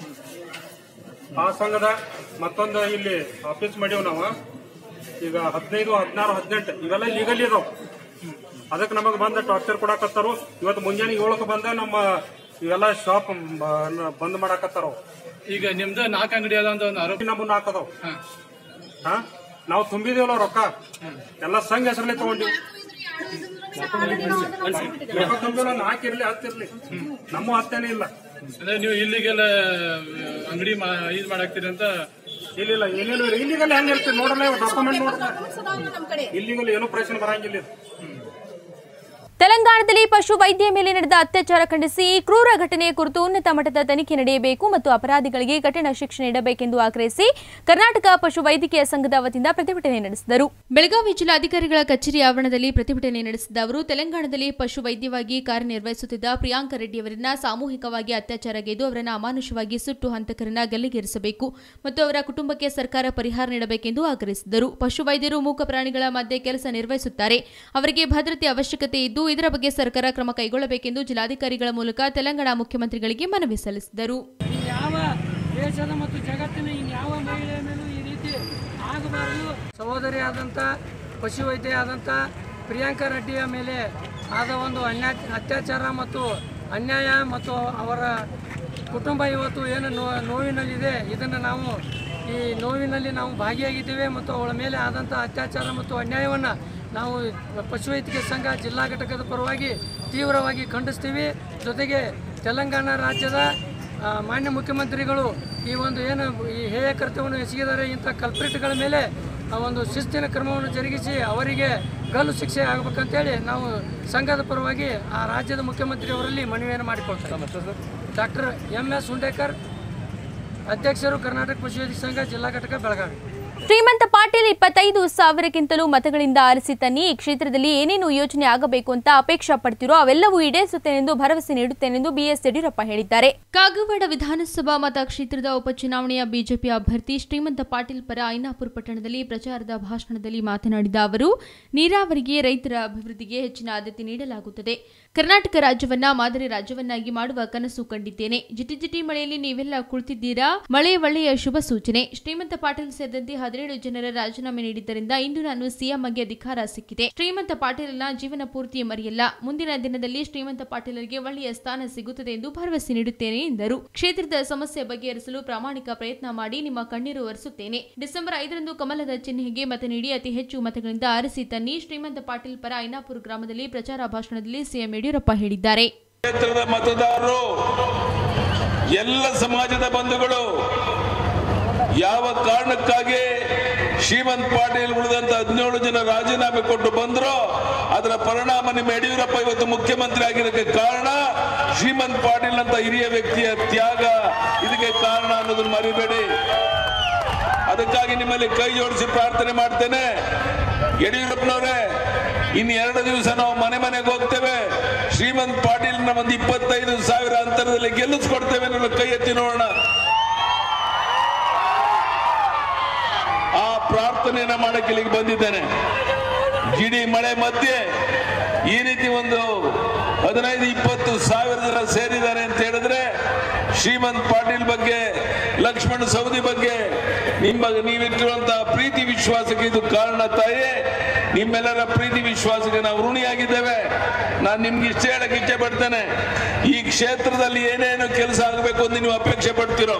ಆ ಸಂಘದ ಮತ್ತೊಂದು ಇಲ್ಲಿ ಆಫೀಸ್ ಮಾಡೀವಿ ನಾವು ಈಗ ಹದಿನೈದು ಹದಿನಾರು ಹದಿನೆಂಟು ಇವೆಲ್ಲ ಲೀಗಲ್ ಇದಾವ್ ಅದಕ್ಕೆ ನಮಗೆ ಬಂದ ಟಾರ್ಚರ್ ಕೊಡಾಕತ್ತಾರು ಇವತ್ತು ಮುಂಜಾನೆ ಏಳಕ್ಕೆ ಬಂದ ನಮ್ಮ ಇವೆಲ್ಲ ಶಾಪ್ ಬಂದ್ ಮಾಡಾಕತ್ತಾರ ಈಗ ನಿಮ್ದು ನಾಲ್ಕು ಅಂಗಡಿ ಅದ ಅಂತ ಒಂದು ಆರೋಪ ನಮ್ಮ ನಾಲ್ಕದಾವ್ ಹಾ ನಾವು ತುಂಬಿದೇವಲ್ಲ ರೊಕ್ಕ ಎಲ್ಲ ಸಂಘ ಹೆಸರಲ್ಲಿ ತಗೊಂಡಿವಿ ರೊಕ್ಕ ತುಂಬಿಲ್ಲ ನಾಲ್ಕಿರ್ಲಿ ಹತ್ತಿರ್ಲಿ ನಮ್ಮ ಹತ್ತೇನೆ ಇಲ್ಲ ಅಂದ್ರೆ ನೀವು ಇಲ್ಲಿಗೆಲ್ಲ ಅಂಗಡಿ ಇದು ಮಾಡಾಕ್ತೀರಿ ಅಂತ ಇಲ್ಲ ಏನೇನು ಇಲ್ಲಿಗಲ್ ಹೆಂಗ್ ಇರ್ತದೆ ನೋಡಲ್ಲ ಡಾಕ್ಯುಮೆಂಟ್ ನೋಡ್ತಾರೆ ಇಲ್ಲಿಗಲ್ ಏನೂ ಪ್ರಶ್ನೆ ಬರಂಗಿಲ್ಲ ಇದು. ತೆಲಂಗಾಣದಲ್ಲಿ ಪಶು ವೈದ್ಯ ಮೇಲೆ ನಡೆದ ಅತ್ಯಾಚಾರ ಖಂಡಿಸಿ ಈ ಕ್ರೂರ ಘಟನೆಯ ಕುರಿತು ಉನ್ನತ ಮಟ್ಟದ ತನಿಖೆ ನಡೆಯಬೇಕು ಮತ್ತು ಅಪರಾಧಿಗಳಿಗೆ ಕಠಿಣ ಶಿಕ್ಷೆ ನೀಡಬೇಕೆಂದು ಆಗ್ರಹಿಸಿ ಕರ್ನಾಟಕ ಪಶು ವೈದ್ಯಕೀಯ ಸಂಘದ ವತಿಯಿಂದ ಪ್ರತಿಭಟನೆ ನಡೆಸಿದರು ಬೆಳಗಾವಿ ಜಿಲ್ಲಾಧಿಕಾರಿಗಳ ಕಚೇರಿ ಆವರಣದಲ್ಲಿ ಪ್ರತಿಭಟನೆ ನಡೆಸಿದ ಅವರು ತೆಲಂಗಾಣದಲ್ಲಿ ಪಶು ವೈದ್ಯವಾಗಿ ಕಾರ್ಯನಿರ್ವಹಿಸುತ್ತಿದ್ದ ಪ್ರಿಯಾಂಕ ರೆಡ್ಡಿ ಅವರನ್ನ ಸಾಮೂಹಿಕವಾಗಿ ಅತ್ಯಾಚಾರಗೈದು ಅವರನ್ನ ಅಮಾನುಷವಾಗಿ ಸುಟ್ಟು ಹಂತಕರನ್ನ ಗಲ್ಲಿಗೇರಿಸಬೇಕು ಮತ್ತು ಅವರ ಕುಟುಂಬಕ್ಕೆ ಸರ್ಕಾರ ಪರಿಹಾರ ನೀಡಬೇಕೆಂದು ಆಗ್ರಹಿಸಿದರು ಪಶು ವೈದ್ಯರು ಮೂಕ ಪ್ರಾಣಿಗಳ ಮಧ್ಯೆ ಕೆಲಸ ನಿರ್ವಹಿಸುತ್ತಾರೆ ಅವರಿಗೆ ಭದ್ರತೆ ಅವಶ್ಯಕತೆ ಇದ್ದು ಇದರ ಬಗ್ಗೆ ಸರ್ಕಾರ ಕ್ರಮ ಕೈಗೊಳ್ಳಬೇಕೆಂದು ಜಿಲ್ಲಾಧಿಕಾರಿಗಳ ಮೂಲಕ ತೆಲಂಗಾಣ ಮುಖ್ಯಮಂತ್ರಿಗಳಿಗೆ ಮನವಿ ಸಲ್ಲಿಸಿದರು ಯಾವ ದೇಶದ ಮತ್ತು ಜಗತ್ತಿನ ಇನ್ಯಾವ ಮಹಿಳೆಯ ಮೇಲೂ ಈ ರೀತಿ ಆಗಬಾರದು ಸಹೋದರಿಯಾದಂಥ ಪಶುವೈದ್ಯ ಆದಂಥ ಪ್ರಿಯಾಂಕಾ ರೆಡ್ಡಿಯ ಮೇಲೆ ಆದ ಒಂದು ಅನ್ಯಾ ಅತ್ಯಾಚಾರ ಮತ್ತು ಅನ್ಯಾಯ ಮತ್ತು ಅವರ ಕುಟುಂಬ ಇವತ್ತು ಏನು ನೋ ನೋವಿನಲ್ಲಿದೆ ಇದನ್ನು ನಾವು ಈ ನೋವಿನಲ್ಲಿ ನಾವು ಭಾಗಿಯಾಗಿದ್ದೇವೆ ಮತ್ತು ಅವಳ ಮೇಲೆ ಆದಂಥ ಅತ್ಯಾಚಾರ ಮತ್ತು ಅನ್ಯಾಯವನ್ನು ನಾವು ಪಶುವೈದ್ಯಕೀಯ ಸಂಘ ಜಿಲ್ಲಾ ಘಟಕದ ಪರವಾಗಿ ತೀವ್ರವಾಗಿ ಖಂಡಿಸ್ತೀವಿ ಜೊತೆಗೆ ತೆಲಂಗಾಣ ರಾಜ್ಯದ ಆ, ಮಾನ್ಯ ಮುಖ್ಯಮಂತ್ರಿಗಳು ಈ ಒಂದು ಏನು ಈ ಹೇಯ ಕೃತ್ಯವನ್ನು ಎಸಗಿದ್ದಾರೆ ಇಂಥ ಕಲ್ಪ್ರಿಟ್ಗಳ ಮೇಲೆ ಆ ಒಂದು ಶಿಸ್ತಿನ ಕ್ರಮವನ್ನು ಜರುಗಿಸಿ ಅವರಿಗೆ ಗಲ್ಲು ಶಿಕ್ಷೆ ಆಗಬೇಕಂತೇಳಿ ನಾವು ಸಂಘದ ಪರವಾಗಿ ಆ ರಾಜ್ಯದ ಮುಖ್ಯಮಂತ್ರಿಯವರಲ್ಲಿ ಮನವಿಯನ್ನು ಮಾಡಿಕೊಳ್ತೇವೆ ಡಾಕ್ಟರ್ ಎಂ ಎಸ್ ಹುಂಡೇಕರ್ ಅಧ್ಯಕ್ಷರು ಕರ್ನಾಟಕ ಪಶುವೈದ್ಯ ಸಂಘ ಜಿಲ್ಲಾ ಘಟಕ ಬೆಳಗಾವಿ ಶ್ರೀಮಂತ ಪಾಟೀಲ್ ಇಪ್ಪತ್ತೈದು ಸಾವಿರಕ್ಕಿಂತಲೂ ಮತಗಳಿಂದ ಆರಿಸಿ ತನ್ನಿ ಈ ಕ್ಷೇತ್ರದಲ್ಲಿ ಏನೇನು ಯೋಜನೆ ಆಗಬೇಕು ಅಂತ ಅಪೇಕ್ಷಾ ಪಡ್ತಿರೋ ಅವೆಲ್ಲವೂ ಈಡೇರಿಸುತ್ತೇನೆಂದು ಭರವಸೆ ನೀಡುತ್ತೇನೆಂದು ಬಿಎಸ್ ಯಡಿಯೂರಪ್ಪ ಹೇಳಿದ್ದಾರೆ ಕಾಗವಾಡ ವಿಧಾನಸಭಾ ಮತಕ್ಷೇತ್ರದ ಉಪಚುನಾವಣೆಯ ಬಿಜೆಪಿ ಅಭ್ಯರ್ಥಿ ಶ್ರೀಮಂತ ಪಾಟೀಲ್ ಪರ ಐನಾಪುರ ಪಟ್ಟಣದಲ್ಲಿ ಪ್ರಚಾರದ ಭಾಷಣದಲ್ಲಿ ಮಾತನಾಡಿದ ಅವರು ನೀರಾವರಿಗೆ ರೈತರ ಅಭಿವೃದ್ಧಿಗೆ ಹೆಚ್ಚಿನ ಆದ್ಯತೆ ನೀಡಲಾಗುತ್ತದೆ ಕರ್ನಾಟಕ ರಾಜ್ಯವನ್ನ ಮಾದರಿ ರಾಜ್ಯವನ್ನಾಗಿ ಮಾಡುವ ಕನಸು ಕಂಡಿದ್ದೇನೆ ಜಿಟಿ ಜಿಟಿ ಮಳೆಯಲ್ಲಿ ನೀವೆಲ್ಲ ಕುಳಿತಿದ್ದೀರಾ ಮಳೆ ಒಳ್ಳೆಯ ಶುಭ ಸೂಚನೆ ಶ್ರೀಮಂತ ಪಾಟೀಲ್ ಸೇರಿದಂತೆ ಹದಿನೇಳು ಜನರ ರಾಜೀನಾಮೆ ನೀಡಿದ್ದರಿಂದ ಇಂದು ನಾನು ಸಿಎಂ ಆಗಿ ಅಧಿಕಾರ ಸಿಕ್ಕಿದೆ ಶ್ರೀಮಂತ ಪಾಟೀಲನ ಜೀವನ ಪೂರ್ತಿ ಮರೆಯಲ್ಲ ಮುಂದಿನ ದಿನದಲ್ಲಿ ಶ್ರೀಮಂತ ಪಾಟೀಲರಿಗೆ ಒಳ್ಳೆಯ ಸ್ಥಾನ ಸಿಗುತ್ತದೆ ಎಂದು ಭರವಸೆ ನೀಡುತ್ತೇನೆ ಎಂದರು ಕ್ಷೇತ್ರದ ಸಮಸ್ಯೆ ಬಗೆಹರಿಸಲು ಪ್ರಾಮಾಣಿಕ ಪ್ರಯತ್ನ ಮಾಡಿ ನಿಮ್ಮ ಕಣ್ಣೀರು ಒರೆಸುತ್ತೇನೆ ಡಿಸೆಂಬರ್ ಐದರಂದು ಕಮಲದ ಚಿಹ್ನೆಗೆ ಮತ ನೀಡಿ ಅತಿ ಹೆಚ್ಚು ಮತಗಳಿಂದ ಆರಿಸಿ ತನ್ನಿ ಶ್ರೀಮಂತ ಪಾಟೀಲ್ ಪರ ಐನಾಪುರ ಗ್ರಾಮದಲ್ಲಿ ಪ್ರಚಾರ ಭಾಷಣದಲ್ಲಿ ಸಿಎಂ ಯಡಿಯೂರಪ್ಪ ಹೇಳಿದ್ದಾರೆ ಕ್ಷೇತ್ರದ ಮತದಾರರು ಎಲ್ಲ ಸಮಾಜದ ಬಂಧುಗಳು ಯಾವ ಕಾರಣಕ್ಕಾಗಿ ಶ್ರೀಮಂತ್ ಪಾಟೀಲ್ ಉಳಿದಂತ ಹದಿನೇಳು ಜನ ರಾಜೀನಾಮೆ ಕೊಟ್ಟು ಬಂದ್ರು ಅದರ ಪರಿಣಾಮ ನಿಮ್ಮ ಯಡಿಯೂರಪ್ಪ ಇವತ್ತು ಮುಖ್ಯಮಂತ್ರಿ ಆಗಿರೋಕ್ಕೆ ಕಾರಣ ಶ್ರೀಮಂತ್ ಪಾಟೀಲ್ ಅಂತ ಹಿರಿಯ ವ್ಯಕ್ತಿಯ ತ್ಯಾಗ ಇದಕ್ಕೆ ಕಾರಣ ಅನ್ನೋದನ್ನ ಮರಿಬೇಡಿ ಅದಕ್ಕಾಗಿ ನಿಮ್ಮಲ್ಲಿ ಕೈ ಜೋಡಿಸಿ ಪ್ರಾರ್ಥನೆ ಮಾಡ್ತೇನೆ ಯಡಿಯೂರಪ್ಪನವರೇ ಇನ್ನು ಎರಡು ದಿವಸ ನಾವು ಮನೆ ಮನೆಗೆ ಹೋಗ್ತೇವೆ ಶ್ರೀಮಂತ್ ಪಾಟೀಲ್ನ ಒಂದು ಇಪ್ಪತ್ತೈದು ಸಾವಿರ ಅಂತರದಲ್ಲಿ ಗೆಲ್ಲಿಸ್ಕೊಡ್ತೇವೆ ಅನ್ನೋ ಕೈ ಎತ್ತಿ ನೋಡೋಣ ಆ ಪ್ರಾರ್ಥನೆಯನ್ನ ಮಾಡಕ್ಕೆ ಇಲ್ಲಿಗೆ ಬಂದಿದ್ದೇನೆ ಜಿಡಿ ಮಳೆ ಮಧ್ಯೆ ಈ ರೀತಿ ಒಂದು ಹದಿನೈದು ಇಪ್ಪತ್ತು ಸಾವಿರ ಜನ ಸೇರಿದ್ದಾರೆ ಅಂತ ಹೇಳಿದ್ರೆ ಶ್ರೀಮಂತ್ ಪಾಟೀಲ್ ಬಗ್ಗೆ ಲಕ್ಷ್ಮಣ್ ಸವದಿ ಬಗ್ಗೆ ನಿಮ್ಮ ನೀವಿಟ್ಟಿರುವಂತಹ ಪ್ರೀತಿ ವಿಶ್ವಾಸಕ್ಕೆ ಇದು ಕಾರಣ ತಾಯಿ ನಿಮ್ಮೆಲ್ಲರ ಪ್ರೀತಿ ವಿಶ್ವಾಸಕ್ಕೆ ನಾವು ಋಣಿಯಾಗಿದ್ದೇವೆ ನಾನು ನಿಮ್ಗೆ ಇಷ್ಟ ಹೇಳಕ್ಕೆ ಇಚ್ಛೆ ಪಡ್ತೇನೆ ಈ ಕ್ಷೇತ್ರದಲ್ಲಿ ಏನೇನು ಕೆಲಸ ಆಗಬೇಕು ಅಂತ ನೀವು ಅಪೇಕ್ಷೆ ಪಡ್ತಿರೋ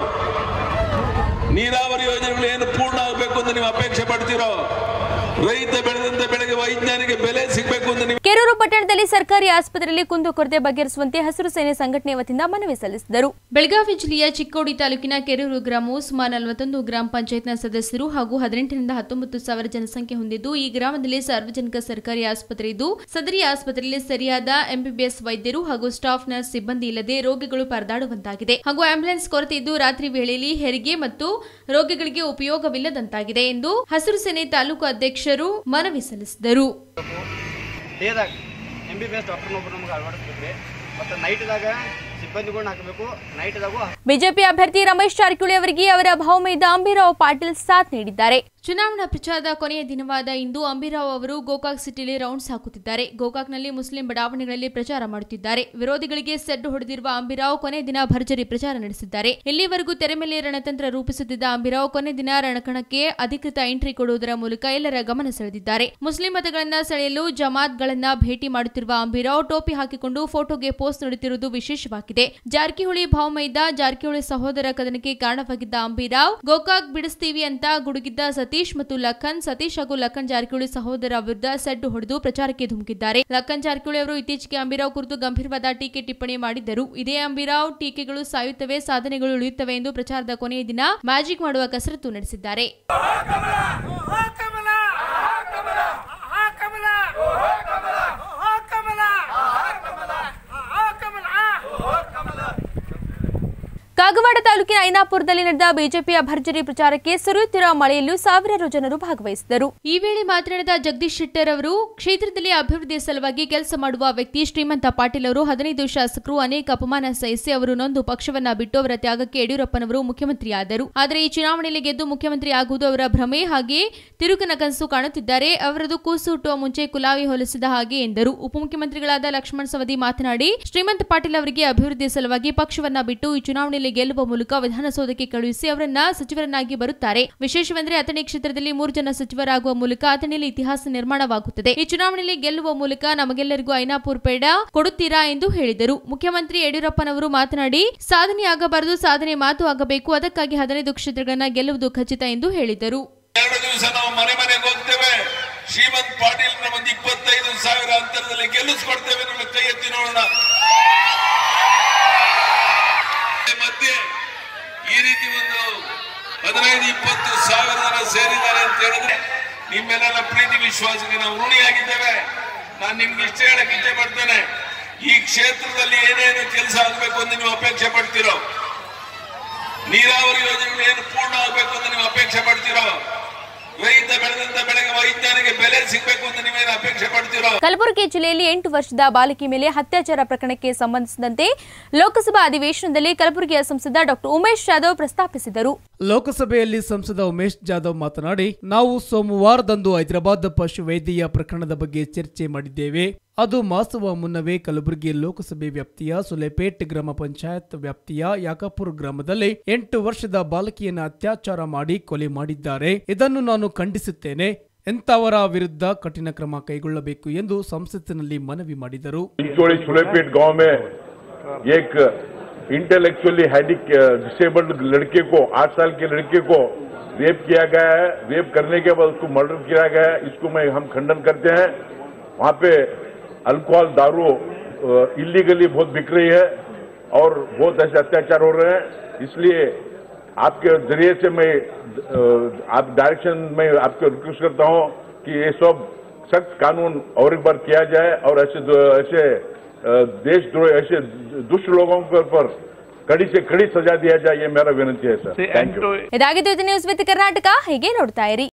ನೀರಾವರಿ ಯೋಜನೆಗಳು ಏನು ಪೂರ್ಣ ಆಗಬೇಕು ಅಂತ ನೀವು ಅಪೇಕ್ಷೆ ಪಡ್ತಿರೋ ರೈತ ಬೆಳೆದಂತ ಬೆಳೆಗೆ ವೈಜ್ಞಾನಿಕ ಬೆಲೆ ಸಿಗಬೇಕು ಅಂತ ನೀವು ಕೆರೂರು ಪಟ್ಟಣದಲ್ಲಿ ಸರ್ಕಾರಿ ಆಸ್ಪತ್ರೆಯಲ್ಲಿ ಕುಂದುಕೊರತೆ ಬಗೆಹರಿಸುವಂತೆ ಹಸಿರು ಸೇನೆ ಸಂಘಟನೆ ವತಿಯಿಂದ ಮನವಿ ಸಲ್ಲಿಸಿದರು ಬೆಳಗಾವಿ ಜಿಲ್ಲೆಯ ಚಿಕ್ಕೋಡಿ ತಾಲೂಕಿನ ಕೆರೂರು ಗ್ರಾಮವು ಸುಮಾರು ನಲವತ್ತೊಂದು ಗ್ರಾಮ ಪಂಚಾಯತ್ನ ಸದಸ್ಯರು ಹಾಗೂ ಹದಿನೆಂಟರಿಂದ ಹತ್ತೊಂಬತ್ತು ಸಾವಿರ ಜನಸಂಖ್ಯೆ ಹೊಂದಿದ್ದು ಈ ಗ್ರಾಮದಲ್ಲಿ ಸಾರ್ವಜನಿಕ ಸರ್ಕಾರಿ ಆಸ್ಪತ್ರೆ ಇದ್ದು ಸದರಿ ಆಸ್ಪತ್ರೆಯಲ್ಲಿ ಸರಿಯಾದ ಎಂಬಿಬಿಎಸ್ ವೈದ್ಯರು ಹಾಗೂ ಸ್ಟಾಫ್ ನರ್ಸ್ ಸಿಬ್ಬಂದಿ ಇಲ್ಲದೆ ರೋಗಿಗಳು ಪರದಾಡುವಂತಾಗಿದೆ ಹಾಗೂ ಆಂಬ್ಯುಲೆನ್ಸ್ ಕೊರತೆ ಇದ್ದು ರಾತ್ರಿ ವೇಳೆಯಲ್ಲಿ ಹೆರಿಗೆ ಮತ್ತು ರೋಗಿಗಳಿಗೆ ಉಪಯೋಗವಿಲ್ಲದಂತಾಗಿದೆ ಎಂದು ಹಸಿರು ಸೇನೆ ತಾಲೂಕು ಅಧ್ಯಕ್ಷರು ಮನವಿ ಸಲ್ಲಿಸಿದರು ಡೇದಾಗ ಎಂ ಬಿ ಬಿ ಎಸ್ ಡಾಕ್ಟರ್ನೊಬ್ರು ನಮ್ಗೆ ಅಳವಡಿಸ್ಬೇಕ್ರಿ ಮತ್ತು ನೈಟ್ದಾಗ ಸಿಬ್ಬಂದಿಗಳನ್ನ ಹಾಕಬೇಕು ನೈಟ್ದಾಗೂ ಬಿಜೆಪಿ ಅಭ್ಯರ್ಥಿ ರಮೇಶ್ ಜಾರಕಿಹೊಳಿ ಅವರಿಗೆ ಅವರ ಭಾವಮೈದ ಅಂಬಿರಾವ್ ಪಾಟೀಲ್ ಸಾಥ್ ನೀಡಿದ್ದಾರೆ ಚುನಾವಣಾ ಪ್ರಚಾರದ ಕೊನೆಯ ದಿನವಾದ ಇಂದು ಅಂಬಿರಾವ್ ಅವರು ಗೋಕಾಕ್ ಸಿಟಿಯಲ್ಲಿ ರೌಂಡ್ಸ್ ಹಾಕುತ್ತಿದ್ದಾರೆ ಗೋಕಾಕ್ನಲ್ಲಿ ಮುಸ್ಲಿಂ ಬಡಾವಣೆಗಳಲ್ಲಿ ಪ್ರಚಾರ ಮಾಡುತ್ತಿದ್ದಾರೆ ವಿರೋಧಿಗಳಿಗೆ ಸೆಡ್ಡು ಹೊಡೆದಿರುವ ಅಂಬಿರಾವ್ ಕೊನೆ ದಿನ ಭರ್ಜರಿ ಪ್ರಚಾರ ನಡೆಸಿದ್ದಾರೆ ಇಲ್ಲಿವರೆಗೂ ತೆರೆ ಮೇಲೆ ರಣತಂತ್ರ ರೂಪಿಸುತ್ತಿದ್ದ ಅಂಬಿರಾವ್ ಕೊನೆ ದಿನ ರಣಕಣಕ್ಕೆ ಅಧಿಕೃತ ಎಂಟ್ರಿ ಕೊಡುವುದರ ಮೂಲಕ ಎಲ್ಲರ ಗಮನ ಸೆಳೆದಿದ್ದಾರೆ ಮುಸ್ಲಿಂ ಮತಗಳನ್ನ ಸೆಳೆಯಲು ಜಮಾತ್ಗಳನ್ನ ಭೇಟಿ ಮಾಡುತ್ತಿರುವ ಅಂಬಿರಾವ್ ಟೋಪಿ ಹಾಕಿಕೊಂಡು ಫೋಟೋಗೆ ಪೋಸ್ಟ್ ನೀಡುತ್ತಿರುವುದು ವಿಶೇಷವಾಗಿದೆ ಜಾರಕಿಹೊಳಿ ಭಾವಮೈದ ಜಾರಕಿಹೊಳಿ ಸಹೋದರ ಕದನಕ್ಕೆ ಕಾರಣವಾಗಿದ್ದ ಅಂಬಿರಾವ್ ಗೋಕಾಕ್ ಬಿಡಿಸ್ತೀವಿ ಅಂತ ಗುಡುಗಿದ್ದ ಸತೀಶ್ ಮತ್ತು ಲಖನ್ ಸತೀಶ್ ಹಾಗೂ ಲಖನ್ ಜಾರಕಿಹೊಳಿ ಸಹೋದರ ವಿರುದ್ಧ ಸೆಡ್ಡು ಹೊಡೆದು ಪ್ರಚಾರಕ್ಕೆ ಧುಮುಕಿದ್ದಾರೆ ಲಖನ್ ಜಾರಕಿಹೊಳಿ ಅವರು ಇತ್ತೀಚೆಗೆ ಅಂಬಿರಾವ್ ಕುರಿತು ಗಂಭೀರವಾದ ಟೀಕೆ ಟಿಪ್ಪಣಿ ಮಾಡಿದ್ದರು ಇದೇ ಅಂಬಿರಾವ್ ಟೀಕೆಗಳು ಸಾಯುತ್ತವೆ ಸಾಧನೆಗಳು ಉಳಿಯುತ್ತವೆ ಎಂದು ಪ್ರಚಾರದ ಕೊನೆಯ ದಿನ ಮ್ಯಾಜಿಕ್ ಮಾಡುವ ಕಸರತ್ತು ನಡೆಸಿದ್ದಾರೆ ಕಾಗವಾಡ ತಾಲೂಕಿನ ಐನಾಪುರದಲ್ಲಿ ನಡೆದ ಬಿಜೆಪಿಯ ಭರ್ಜರಿ ಪ್ರಚಾರಕ್ಕೆ ಸುರಿಯುತ್ತಿರುವ ಮಳೆಯಲ್ಲೂ ಸಾವಿರಾರು ಜನರು ಭಾಗವಹಿಸಿದರು ಈ ವೇಳೆ ಮಾತನಾಡಿದ ಜಗದೀಶ್ ಶೆಟ್ಟರ್ ಅವರು ಕ್ಷೇತ್ರದಲ್ಲಿ ಅಭಿವೃದ್ಧಿಯ ಸಲುವಾಗಿ ಕೆಲಸ ಮಾಡುವ ವ್ಯಕ್ತಿ ಶ್ರೀಮಂತ ಪಾಟೀಲ್ ಅವರು ಹದಿನೈದು ಶಾಸಕರು ಅನೇಕ ಅಪಮಾನ ಸಹಿಸಿ ಅವರು ನೊಂದು ಪಕ್ಷವನ್ನ ಬಿಟ್ಟು ಅವರ ತ್ಯಾಗಕ್ಕೆ ಯಡಿಯೂರಪ್ಪನವರು ಮುಖ್ಯಮಂತ್ರಿಯಾದರು ಆದರೆ ಈ ಚುನಾವಣೆಯಲ್ಲಿ ಗೆದ್ದು ಮುಖ್ಯಮಂತ್ರಿ ಆಗುವುದು ಅವರ ಭ್ರಮೆ ಹಾಗೆ ತಿರುಕನ ಕನಸು ಕಾಣುತ್ತಿದ್ದಾರೆ ಅವರದು ಕೂಸು ಹುಟ್ಟುವ ಮುಂಚೆ ಕುಲಾವಿ ಹೊಲಿಸಿದ ಹಾಗೆ ಎಂದರು ಉಪಮುಖ್ಯಮಂತ್ರಿಗಳಾದ ಲಕ್ಷ್ಮಣ ಸವದಿ ಮಾತನಾಡಿ ಶ್ರೀಮಂತ ಪಾಟೀಲ್ ಅವರಿಗೆ ಅಭಿವೃದ್ಧಿಯ ಸಲುವಾಗಿ ಪಕ್ಷವನ್ನ ಬಿಟ್ಟು ಈ ಚುನಾವಣೆಯಲ್ಲಿ ಗೆಲ್ಲುವ ಮೂಲಕ ವಿಧಾನಸೌಧಕ್ಕೆ ಕಳುಹಿಸಿ ಅವರನ್ನ ಸಚಿವರನ್ನಾಗಿ ಬರುತ್ತಾರೆ ವಿಶೇಷವೆಂದರೆ ಅಥಣಿ ಕ್ಷೇತ್ರದಲ್ಲಿ ಮೂರು ಜನ ಸಚಿವರಾಗುವ ಮೂಲಕ ಅಥಣಿಯಲ್ಲಿ ಇತಿಹಾಸ ನಿರ್ಮಾಣವಾಗುತ್ತದೆ ಈ ಚುನಾವಣೆಯಲ್ಲಿ ಗೆಲ್ಲುವ ಮೂಲಕ ನಮಗೆಲ್ಲರಿಗೂ ಐನಾಪುರ್ ಪೇಡ ಕೊಡುತ್ತೀರಾ ಎಂದು ಹೇಳಿದರು ಮುಖ್ಯಮಂತ್ರಿ ಯಡಿಯೂರಪ್ಪನವರು ಮಾತನಾಡಿ ಸಾಧನೆ ಆಗಬಾರದು ಸಾಧನೆ ಮಾತು ಆಗಬೇಕು ಅದಕ್ಕಾಗಿ ಹದಿನೈದು ಕ್ಷೇತ್ರಗಳನ್ನ ಗೆಲ್ಲುವುದು ಖಚಿತ ಎಂದು ಹೇಳಿದರು ಎರಡು ದಿವಸ ನಾವು ಮನೆ ಮನೆಗೆ ಹೋಗ್ತೇವೆ ಶ್ರೀಮಂತ್ ಪಾಟೀಲ್ ಒಂದು ಇಪ್ಪತ್ತೈದು ಸಾವಿರ ಅಂತರದಲ್ಲಿ ಗೆಲ್ಲಿಸ್ಕೊಡ್ತೇವೆ ಅನ್ನೋ ಕೈ ಎತ್ತಿ ನೋಡೋಣ ಮಧ್ಯೆ ಈ ರೀತಿ ಒಂದು ಹದಿನೈದು ಇಪ್ಪತ್ತು ಸಾವಿರ ಜನ ಸೇರಿದ್ದಾರೆ ಅಂತ ಹೇಳಿದ್ರೆ ನಿಮ್ಮೆಲ್ಲರ ಪ್ರೀತಿ ವಿಶ್ವಾಸಕ್ಕೆ ನಾವು ಋಣಿಯಾಗಿದ್ದೇವೆ ನಾನು ನಿಮ್ಗೆ ಇಷ್ಟ ಹೇಳಕ್ ಇಚ್ಛೆ ಪಡ್ತೇನೆ ಈ ಕ್ಷೇತ್ರದಲ್ಲಿ ಏನೇನು ಕೆಲಸ ಆಗಬೇಕು ಅಂತ ನೀವು ಅಪೇಕ್ಷೆ ಪಡ್ತಿರೋ ನೀರಾವರಿ ಯೋಜನೆಗಳು ಏನು ಪೂರ್ಣ ಆಗಬೇಕು ಅಂತ ನೀವು ಅಪೇಕ್ಷೆ ಪಡ್ತಿರೋ ರೈತ ಬೆಳೆದಂತ ಬೆಳೆಗೆ ವೈಜ್ಞಾನಿಕ ಬೆಲೆ ಸಿಗಬೇಕು ಅಂತ ನೀವೇನು ಅಪೇಕ್ಷೆ ಪಡ್ತಿರೋ ಕಲಬುರಗಿ ಜಿಲ್ಲೆಯಲ್ಲಿ ಎಂಟು ವರ್ಷದ ಬಾಲಕಿ ಮೇಲೆ ಅತ್ಯಾಚಾರ ಪ್ರಕರಣಕ್ಕೆ ಸಂಬಂಧಿಸಿದಂತೆ ಲೋಕಸಭಾ ಅಧಿವೇಶನದಲ್ಲಿ ಕಲಬುರಗಿಯ ಸಂಸದ ಡಾಕ್ಟರ್ ಉಮೇಶ್ ಜಾಧವ್ ಪ್ರಸ್ತಾಪಿಸಿದರು ಲೋಕಸಭೆಯಲ್ಲಿ ಸಂಸದ ಉಮೇಶ್ ಜಾಧವ್ ಮಾತನಾಡಿ ನಾವು ಸೋಮವಾರದಂದು ಹೈದರಾಬಾದ್ ಪಶು ವೈದ್ಯೆಯ ಪ್ರಕರಣದ ಬಗ್ಗೆ ಚರ್ಚೆ ಮಾಡಿದ್ದೇವೆ ಅದು ಮಾಸುವ ಮುನ್ನವೇ ಕಲಬುರಗಿ ಲೋಕಸಭೆ ವ್ಯಾಪ್ತಿಯ ಸುಲೆಪೇಟ್ ಗ್ರಾಮ ಪಂಚಾಯತ್ ವ್ಯಾಪ್ತಿಯ ಯಾಕಾಪುರ ಗ್ರಾಮದಲ್ಲಿ ಎಂಟು ವರ್ಷದ ಬಾಲಕಿಯನ್ನ ಅತ್ಯಾಚಾರ ಮಾಡಿ ಕೊಲೆ ಮಾಡಿದ್ದಾರೆ ಇದನ್ನು ನಾನು ಖಂಡಿಸುತ್ತೇನೆ ಎಂತವರ ವಿರುದ್ಧ ಕಠಿಣ ಕ್ರಮ ಕೈಗೊಳ್ಳಬೇಕು ಎಂದು ಸಂಸತ್ತಿನಲ್ಲಿ ಮನವಿ ಮಾಡಿದರು चिंचोड़ी छुलेपेट गांव में एक इंटेलेक्चुअली हैंडिक डिसेबल्ड लड़के को आठ साल के लड़के को रेप किया गया है रेप करने के बाद उसको मर्डर किया गया है इसको मैं हम खंडन करते हैं वहां पे अल्कोहल दारू इलीगली बहुत बिक रही है और बहुत ऐसे अत्याचार हो रहे हैं इसलिए आपके जरिए से मैं अ, आप डायरेक्शन में आपको रिक्वेस्ट करता हूं कि ये सब सख्त कानून और एक बार किया जाए और ऐसे ऐसे अ, देशद्रोह ऐसे दुष्ट लोगों के ऊपर कड़ी से कड़ी सजा दिया जाए ये मेरा विनंती है सर थैंक यू ಇದಾಗಿದ್ದು ಇದು ನ್ಯೂಸ್ ವಿತ್ ಕರ್ನಾಟಕ ಹೀಗೆ ನೋಡ್ತಾ ಇರಿ